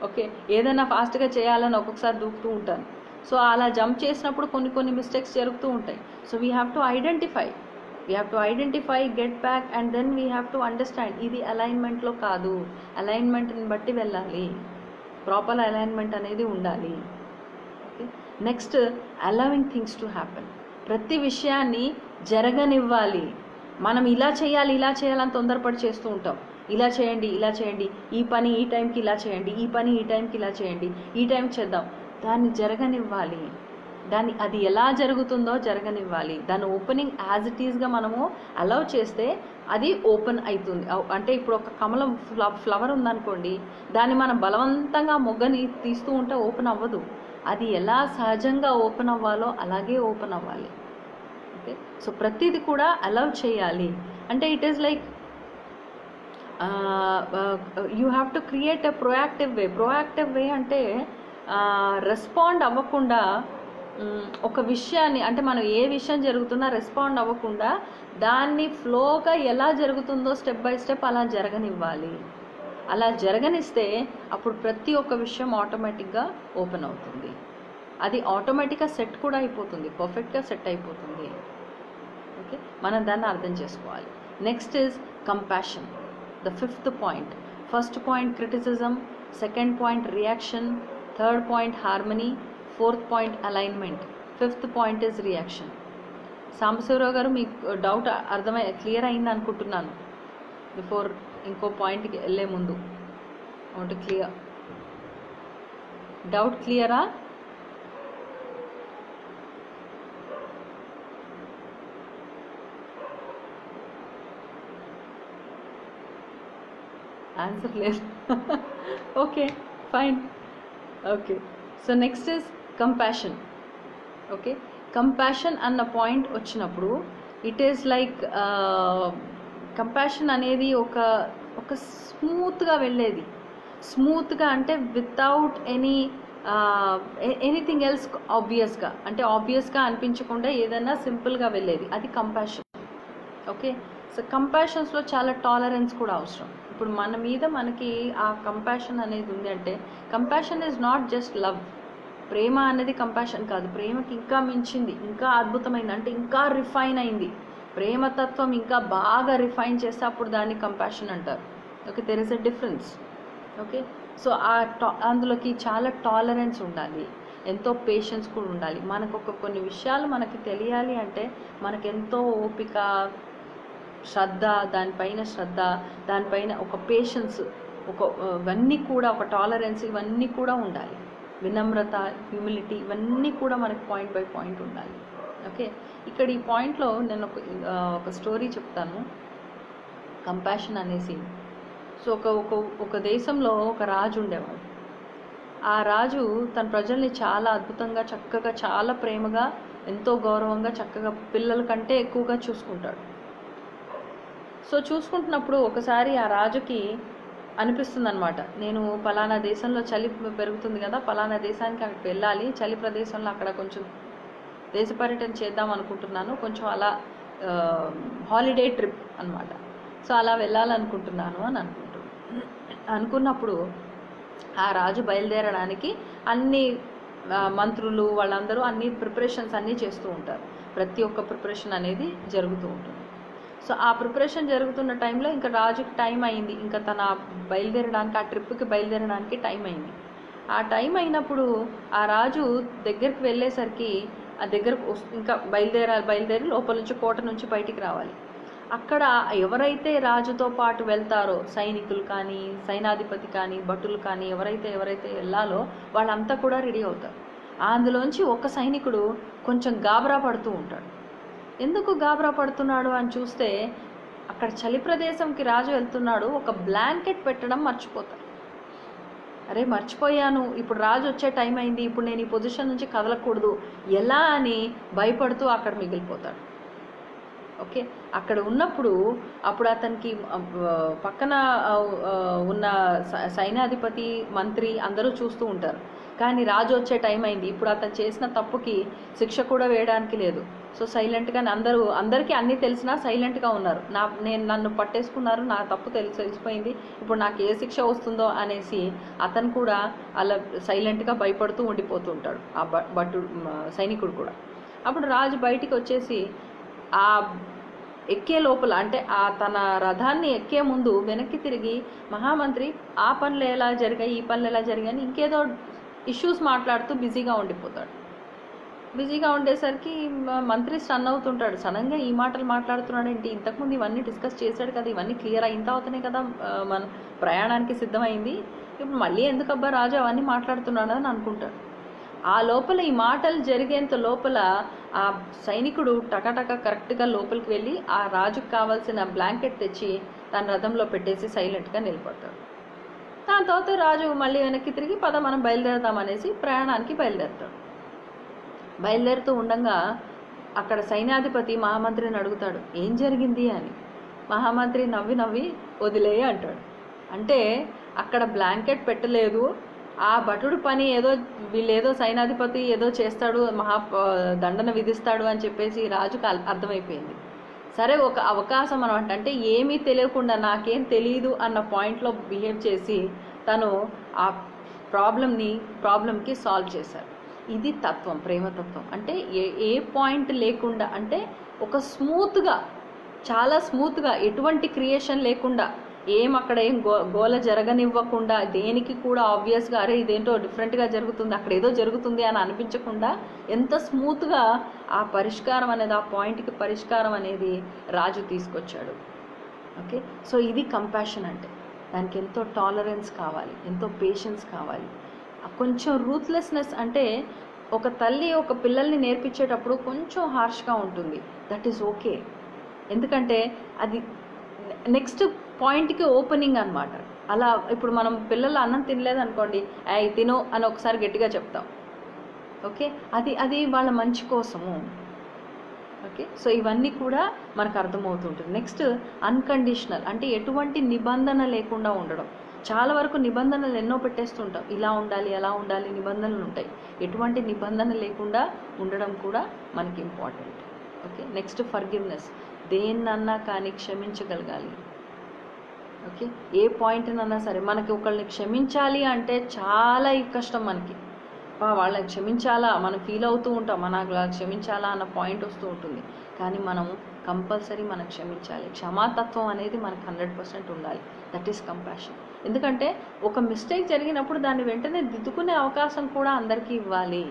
ఓకే ఏదైనా ఫాస్ట్గా చేయాలని ఒక్కొక్కసారి దూకుతూ ఉంటాను సో అలా జంప్ చేసినప్పుడు కొన్ని కొన్ని మిస్టేక్స్ జరుగుతూ ఉంటాయి so we have to identify we have to identify get back and then we have to understand ఇది అలైన్మెంట్లో కాదు అలైన్మెంట్ని బట్టి వెళ్ళాలి ప్రాపర్ అలైన్మెంట్ అనేది ఉండాలి okay next allowing things to happen ప్రతి విషయాన్ని జరగనివ్వాలి మనం ఇలా చేయాలి ఇలా చేయాలని తొందరపడి చేస్తూ ఉంటాం ఇలా చేయండి ఇలా చేయండి ఈ పని ఈ టైంకి ఇలా చేయండి ఈ పని ఈ టైంకి ఇలా చేయండి ఈ టైం చేద్దాం దాన్ని జరగనివ్వాలి దాన్ని అది ఎలా జరుగుతుందో జరగనివ్వాలి దాని ఓపెనింగ్ యాజ్ ఇట్ ఈస్గా మనము అలౌ చేస్తే అది ఓపెన్ అవుతుంది అవ్- అంటే ఇప్పుడు ఒక కమలం ఫ్ల ఫ్లవర్ ఉందనుకోండి దాన్ని మనం బలవంతంగా మొగ్గని తీస్తూ ఉంటే ఓపెన్ అవ్వదు అది ఎలా సహజంగా ఓపెన్ అవ్వాలో అలాగే ఓపెన్ అవ్వాలి ఓకే సో ప్రతిది కూడా అలౌ చేయాలి అంటే it is like you have to create a proactive way proactive way అంటే రెస్పాండ్ అవ్వకుండా మ్, ఒక విషయాన్ని అంటే మనం ఏ విషయం జరుగుతున్నా రెస్పాండ్ అవ్వకుండా దాన్ని ఫ్లోగా ఎలా జరుగుతుందో స్టెప్ బై స్టెప్ అలా జరగనివ్వాలి అలా జరగనిస్తే అప్పుడు ప్రతి ఒక్క విషయం ఆటోమేటిక్గా ఓపెన్ అవుతుంది అది ఆటోమేటిక్గా సెట్ కూడా అయిపోతుంది పర్ఫెక్ట్గా సెట్ అయిపోతుంది ఓకే మనం దాన్ని అర్థం చేసుకోవాలి next is compassion the fifth point first point criticism second point reaction third point harmony fourth point alignment fifth point is reaction Sambasivarao గారు మీకు డౌట్ అర్థమై క్లియర్ అయింది అనుకుంటున్నాను బిఫోర్ ఇంకో పాయింట్కి వెళ్ళే ముందు ఒకటి క్లియర్ డౌట్ క్లియరా ఆన్సర్ లేదు okay fine okay so next is compassion okay compassion అన్న పాయింట్ వచ్చినప్పుడు ఇట్ ఈస్ లైక్ కంపాషన్ అనేది ఒక ఒక స్మూత్గా వెళ్ళేది స్మూత్గా అంటే వితౌట్ ఎనీ ఎనీథింగ్ ఎల్స్ ఆబ్వియస్గా అంటే ఆబ్వియస్గా అనిపించకుండా ఏదైనా సింపుల్గా వెళ్ళేది అది కంపాషన్ ఓకే సో కంపాషన్స్లో చాలా టాలరెన్స్ కూడా అవసరం ఇప్పుడు మన మీద మనకి ఆ కంపాషన్ అనేది ఉంది అంటే compassion is not just love ప్రేమ అనేది కంపాషన్ కాదు ప్రేమకి ఇంకా మించింది ఇంకా అద్భుతమైంది అంటే ఇంకా రిఫైన్ అయింది ప్రేమతత్వం ఇంకా బాగా రిఫైన్ చేస్తే అప్పుడు దాన్ని కంపాషన్ అంటారు okay there is a difference okay so ఆ టా అందులోకి చాలా టాలరెన్స్ ఉండాలి ఎంతో పేషెన్స్ కూడా ఉండాలి మనకు ఒక కొన్ని విషయాలు మనకి తెలియాలి అంటే మనకు ఎంతో ఓపిక శ్రద్ధ దానిపైన శ్రద్ధ దానిపైన ఒక పేషెన్స్ ఒక ఇవన్నీ కూడా ఒక టాలరెన్స్ ఇవన్నీ కూడా ఉండాలి వినమ్రత హ్యూమిలిటీ ఇవన్నీ కూడా మనకి పాయింట్ బై పాయింట్ ఉండాలి ఓకే ఇక్కడ ఈ పాయింట్లో నేను ఒక ఆ, ఒక స్టోరీ చెప్తాను కంపాషన్ అనేసి సో ఒక ఒక ఒక దేశంలో ఒక రాజు ఉండేవాడు ఆ రాజు తన ప్రజల్ని చాలా అద్భుతంగా చక్కగా చాలా ప్రేమగా ఎంతో గౌరవంగా చక్కగా పిల్లల కంటే ఎక్కువగా చూసుకుంటాడు సో చూసుకుంటున్నప్పుడు ఒకసారి ఆ రాజుకి అనిపిస్తుంది అనమాట నేను పలానా దేశంలో చలి పెరుగుతుంది కదా పలానా దేశానికి అక్కడికి వెళ్ళాలి చలి ప్రదేశంలో అక్కడ కొంచెం దేశ పర్యటన చేద్దాం అనుకుంటున్నాను కొంచెం అలా హాలిడే ట్రిప్ అన్నమాట సో అలా వెళ్ళాలనుకుంటున్నాను అని అనుకుంటున్నాను అనుకున్నప్పుడు ఆ రాజు బయలుదేరడానికి అన్ని ఆ, మంత్రులు వాళ్ళందరూ అన్ని ప్రిపరేషన్స్ అన్నీ చేస్తూ ఉంటారు ప్రతి ఒక్క ప్రిపరేషన్ అనేది జరుగుతూ ఉంటుంది సో ఆ ప్రిపరేషన్ జరుగుతున్న టైంలో ఇంకా రాజుకి టైం అయింది ఇంకా తన బయలుదేరడానికి ఆ ట్రిప్కి బయలుదేరడానికి టైం అయింది ఆ టైం అయినప్పుడు ఆ రాజు దగ్గరికి వెళ్ళేసరికి ఆ దగ్గరకు వస్- ఇంకా బయలుదేరాలి బయలుదేరి లోపల నుంచి కోట నుంచి బయటికి రావాలి అక్కడ ఎవరైతే రాజుతో పాటు వెళ్తారో సైనికులు కానీ సైనాధిపతి కానీ భటులు కానీ ఎవరైతే ఎవరైతే వెళ్ళాలో వాళ్ళంతా కూడా రెడీ అవుతారు అందులోంచి ఒక సైనికుడు కొంచెం గాబరా పడుతూ ఉంటాడు ఎందుకు గాబరా పడుతున్నాడు అని చూస్తే అక్కడ చలి ప్రదేశంకి రాజు వెళ్తున్నాడు ఒక బ్లాంకెట్ పెట్టడం మర్చిపోతాడు అరే మర్చిపోయాను ఇప్పుడు రాజు వచ్చే టైం అయింది ఇప్పుడు నేను ఈ పొజిషన్ నుంచి కదలకూడదు ఎలా అని భయపడుతూ అక్కడ మిగిలిపోతాడు ఓకే అక్కడ ఉన్నప్పుడు అప్పుడు అతనికి ఆ, పక్కన ఆ, ఆ, ఉన్న స- సైన్యాధిపతి మంత్రి అందరూ చూస్తూ ఉంటారు కానీ రాజు వచ్చే టైం అయింది ఇప్పుడు అతను చేసిన తప్పుకి శిక్ష కూడా వేయడానికి లేదు సో సైలెంట్గా అందరూ అందరికీ అన్నీ తెలిసినా సైలెంట్గా ఉన్నారు నా నేను నన్ను పట్టేసుకున్నారు నా తప్పు తెలిసి తెలిసిపోయింది ఇప్పుడు నాకు ఏ శిక్ష వస్తుందో అనేసి అతను కూడా అలా సైలెంట్గా భయపడుతూ ఉండిపోతూ ఉంటాడు ఆ బ భటు మ, సైనికుడు కూడా అప్పుడు రాజు బయటికి వచ్చేసి ఆ ఎక్కే లోపల అంటే ఆ తన రథాన్ని ఎక్కే ముందు వెనక్కి తిరిగి మహామంత్రి ఆ పనులు ఎలా జరిగాయి ఈ పనులు ఎలా జరిగాయి అని ఇంకేదో ఇష్యూస్ మాట్లాడుతూ బిజీగా ఉండిపోతాడు బిజీగా ఉండేసరికి మ- మంత్రి స్టన్ అవుతుంటాడు సడన్గా ఈ మాటలు మాట్లాడుతున్నాడు ఏంటి ఇంతకుముందు ఇవన్నీ డిస్కస్ చేశాడు కదా ఇవన్నీ క్లియర్ అయిన తర్వాతనే కదా ఆ, మన ప్రయాణానికి సిద్ధమైంది ఇప్పుడు మళ్ళీ ఎందుకబ్బా రాజు అవన్నీ మాట్లాడుతున్నాడు అని అనుకుంటాడు ఆ లోపల ఈ మాటలు జరిగేంత లోపల ఆ సైనికుడు టకటక కరెక్ట్గా లోపలికి వెళ్ళి ఆ రాజుకు కావాల్సిన బ్లాంకెట్ తెచ్చి తన రథంలో పెట్టేసి సైలెంట్గా నిలబడతాడు దాని తర్వాత రాజు మళ్ళీ వెనక్కి తిరిగి పద మనం బయలుదేరదాం అనేసి ప్రయాణానికి బయలుదేరుతాడు బయలుదేరుతూ ఉండగా అక్కడ సైన్యాధిపతి మహామంత్రిని అడుగుతాడు ఏం జరిగింది అని మహామంత్రి నవ్వి నవ్వి వదిలేయి అంటాడు అంటే అక్కడ బ్లాంకెట్ పెట్టలేదు ఆ భటుడు పని ఏదో వీళ్ళేదో సైన్యాధిపతి ఏదో చేస్తాడు మహా దండన విధిస్తాడు అని చెప్పేసి రాజుకు అల్- అర్థమైపోయింది సరే ఒక అవకాశం అనమాట అంటే ఏమీ తెలియకుండా నాకేం తెలియదు అన్న పాయింట్లో బిహేవ్ చేసి తను ఆ ప్రాబ్లమ్ని ప్రాబ్లంకి సాల్వ్ చేశారు ఇది తత్వం ప్రేమతత్వం అంటే ఏ ఏ పాయింట్ లేకుండా అంటే ఒక స్మూత్గా చాలా స్మూత్గా ఎటువంటి క్రియేషన్ లేకుండా ఏం అక్కడ ఏం గో గోల జరగనివ్వకుండా దేనికి కూడా ఆబ్వియస్గా అరే ఇదేంటో డిఫరెంట్గా జరుగుతుంది అక్కడ ఏదో జరుగుతుంది అని అనిపించకుండా ఎంత స్మూత్గా ఆ పరిష్కారం అనేది ఆ పాయింట్కి పరిష్కారం అనేది రాజు తీసుకొచ్చాడు ఓకే సో ఇది కంపాషన్ అంటే దానికి ఎంతో టాలరెన్స్ కావాలి ఎంతో పేషెన్స్ కావాలి ఆ కొంచెం రూత్లెస్నెస్ అంటే ఒక తల్లి ఒక పిల్లల్ని నేర్పించేటప్పుడు కొంచెం హార్ష్గా ఉంటుంది దట్ ఈస్ ఓకే ఎందుకంటే అది నెక్స్ట్ పాయింట్కి ఓపెనింగ్ అన్నమాట అలా ఇప్పుడు మనం పిల్లలు అన్నం తినలేదు అనుకోండి ఐ తిను అని ఒకసారి గట్టిగా చెప్తాం ఓకే అది అది వాళ్ళ మంచి కోసము ఓకే సో ఇవన్నీ కూడా మనకు అర్థమవుతుంటుంది నెక్స్ట్ అన్కండిషనల్ అంటే ఎటువంటి నిబంధన లేకుండా ఉండడం చాలా వరకు నిబంధనలు ఎన్నో పెట్టేస్తుంటాం ఇలా ఉండాలి అలా ఉండాలి నిబంధనలు ఉంటాయి ఎటువంటి నిబంధన లేకుండా ఉండడం కూడా మనకి ఇంపార్టెంట్ ఓకే నెక్స్ట్ ఫర్గివ్నెస్ దేన్నన్నా కానీ క్షమించగలగాలి ఓకే ఏ పాయింట్నన్నా సరే మనకి ఒకళ్ళని క్షమించాలి అంటే చాలా కష్టం మనకి "అబ్బా, వాళ్ళని క్షమించాలా మనం ఫీల్ అవుతూ ఉంటాం మన అలా క్షమించాలా అన్న పాయింట్ వస్తూ ఉంటుంది కానీ మనం కంపల్సరీ మనం క్షమించాలి క్షమాతత్వం అనేది మనకు హండ్రెడ్ పర్సెంట్ ఉండాలి దట్ ఈస్ కంపాషన్ ఎందుకంటే ఒక మిస్టేక్ జరిగినప్పుడు దాన్ని వెంటనే దిద్దుకునే అవకాశం కూడా అందరికీ ఇవ్వాలి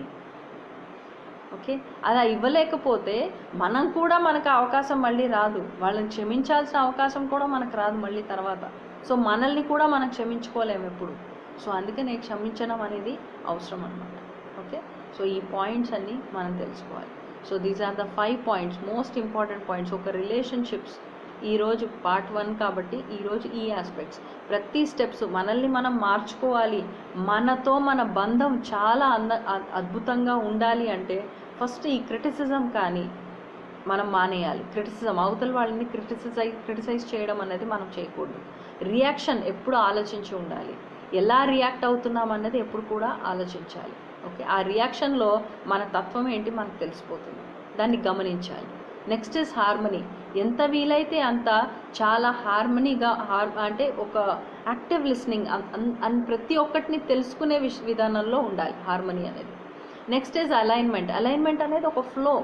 ఓకే అలా ఇవ్వలేకపోతే మనం కూడా మనకు ఆ అవకాశం మళ్ళీ రాదు వాళ్ళని క్షమించాల్సిన అవకాశం కూడా మనకు రాదు మళ్ళీ తర్వాత సో మనల్ని కూడా మనం క్షమించుకోలేము ఎప్పుడు సో అందుకనే క్షమించడం అనేది అవసరం అనమాట ఓకే సో ఈ పాయింట్స్ అన్నీ మనం తెలుసుకోవాలి so these are the five points most important points ఒక రిలేషన్షిప్స్ ఈరోజు పార్ట్ వన్ కాబట్టి ఈరోజు ఈ ఆస్పెక్ట్స్ ప్రతి స్టెప్స్ మనల్ని మనం మార్చుకోవాలి మనతో మన బంధం చాలా అంద అ- అద్భుతంగా ఉండాలి అంటే ఫస్ట్ ఈ క్రిటిసిజం కానీ మనం మానేయాలి క్రిటిసిజం అవతల వాళ్ళని క్రిటిసైజ్ క్రిటిసైజ్ చేయడం అనేది మనం చేయకూడదు రియాక్షన్ ఎప్పుడు ఆలోచించి ఉండాలి ఎలా రియాక్ట్ అవుతున్నాం అన్నది ఎప్పుడు కూడా ఆలోచించాలి ఓకే ఆ రియాక్షన్లో మన తత్వం ఏంటి మనకు తెలిసిపోతుంది దాన్ని గమనించాలి నెక్స్ట్ ఇస్ హార్మనీ ఎంత వీలైతే అంత చాలా హార్మనీగా హార్ అంటే ఒక యాక్టివ్ లిస్నింగ్ అన్ ప్రతి ఒక్కటిని తెలుసుకునే విష విధానంలో ఉండాలి హార్మనీ అనేది నెక్స్ట్ ఇస్ అలైన్మెంట్ అలైన్మెంట్ అనేది ఒక ఫ్లో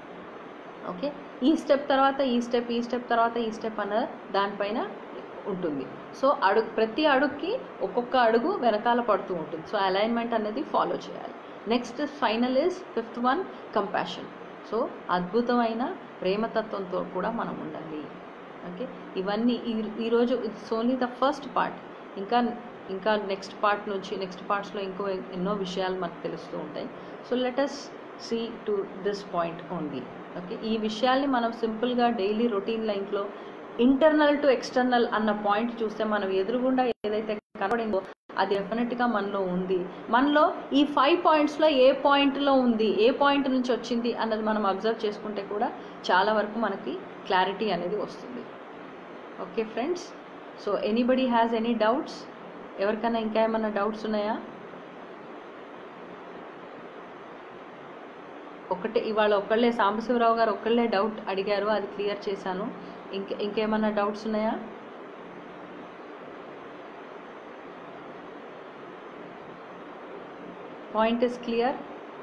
ఓకే ఈ స్టెప్ తర్వాత ఈ స్టెప్ ఈ స్టెప్ తర్వాత ఈ స్టెప్ అన్న దానిపైన ఉంటుంది సో అడుగు ప్రతి అడుగుకి ఒక్కొక్క అడుగు వెనకాల పడుతూ ఉంటుంది సో అలైన్మెంట్ అనేది ఫాలో చేయాలి next final is fifth one compassion so అద్భుతమైన ప్రేమతత్వంతో కూడా మనం ఉండాలి ఓకే ఇవన్నీ ఈ ఈరోజు it's only the first part ఇంకా ఇంకా నెక్స్ట్ పార్ట్ నుంచి నెక్స్ట్ పార్ట్స్లో ఇంకో ఎన్నో విషయాలు మనకు తెలుస్తూ ఉంటాయి so let us see to this point only okay ఈ విషయాల్ని మనం సింపుల్గా డైలీ రొటీన్ లైఫ్లో ఇంటర్నల్ టు ఎక్స్టర్నల్ అన్న పాయింట్ చూస్తే మనం ఎదురుగుండా ఏదైతే కనబడిందో అది డెఫినెట్గా మనలో ఉంది మనలో ఈ ఫైవ్ పాయింట్స్లో ఏ పాయింట్లో ఉంది ఏ పాయింట్ నుంచి వచ్చింది అన్నది మనం అబ్జర్వ్ చేసుకుంటే కూడా చాలా వరకు మనకి క్లారిటీ అనేది వస్తుంది okay friends so anybody has any doubts ఎవరికైనా ఇంకా ఏమైనా డౌట్స్ ఉన్నాయా ఒకటే ఇవాళ ఒకళ్ళే సాంబశివరావు గారు ఒకళ్ళే డౌట్ అడిగారు అది క్లియర్ చేశాను ఇంక ఇంకేమన్నా డౌట్స్ ఉన్నాయా point is clear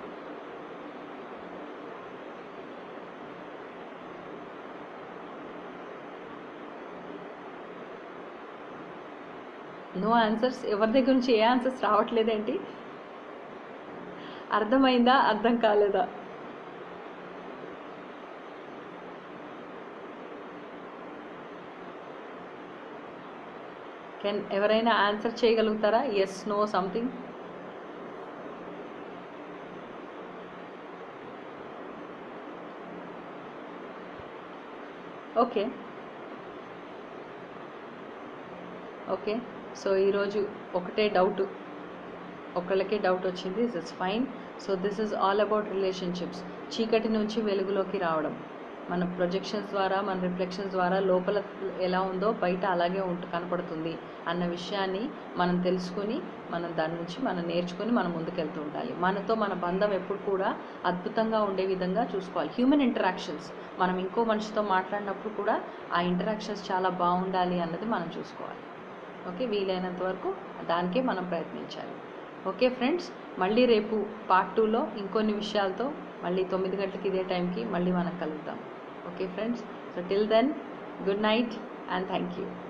no answers ఎవరి దగ్గర నుంచి ఏ ఆన్సర్స్ రావట్లేదేంటి అర్థమైందా అర్థం కాలేదా కెన్ ఎవరైనా ఆన్సర్ చేయగలుగుతారా yes no something okay okay so ఈరోజు ఒకటే డౌట్ ఒకళ్ళకే డౌట్ వచ్చింది this is fine so this is all about relationships చీకటి నుంచి వెలుగులోకి రావడం మన ప్రొజెక్షన్స్ ద్వారా మన రిఫ్లెక్షన్స్ ద్వారా లోపల ఎలా ఉందో బయట అలాగే ఉంటు కనపడుతుంది అన్న విషయాన్ని మనం తెలుసుకుని మనం దాని నుంచి మనం నేర్చుకొని మనం ముందుకెళ్తూ ఉండాలి మనతో మన బంధం ఎప్పుడు కూడా అద్భుతంగా ఉండే విధంగా చూసుకోవాలి హ్యూమన్ ఇంటరాక్షన్స్ మనం ఇంకో మనిషితో మాట్లాడినప్పుడు కూడా ఆ ఇంటరాక్షన్స్ చాలా బాగుండాలి అన్నది మనం చూసుకోవాలి ఓకే వీలైనంత వరకు దానికే మనం ప్రయత్నించాలి ఓకే ఫ్రెండ్స్ మళ్ళీ రేపు పార్ట్ టూలో ఇంకొన్ని విషయాలతో మళ్ళీ తొమ్మిది గంటలకి ఇదే టైంకి మళ్ళీ మనం కలుద్దాం okay friends so till then good night and thank you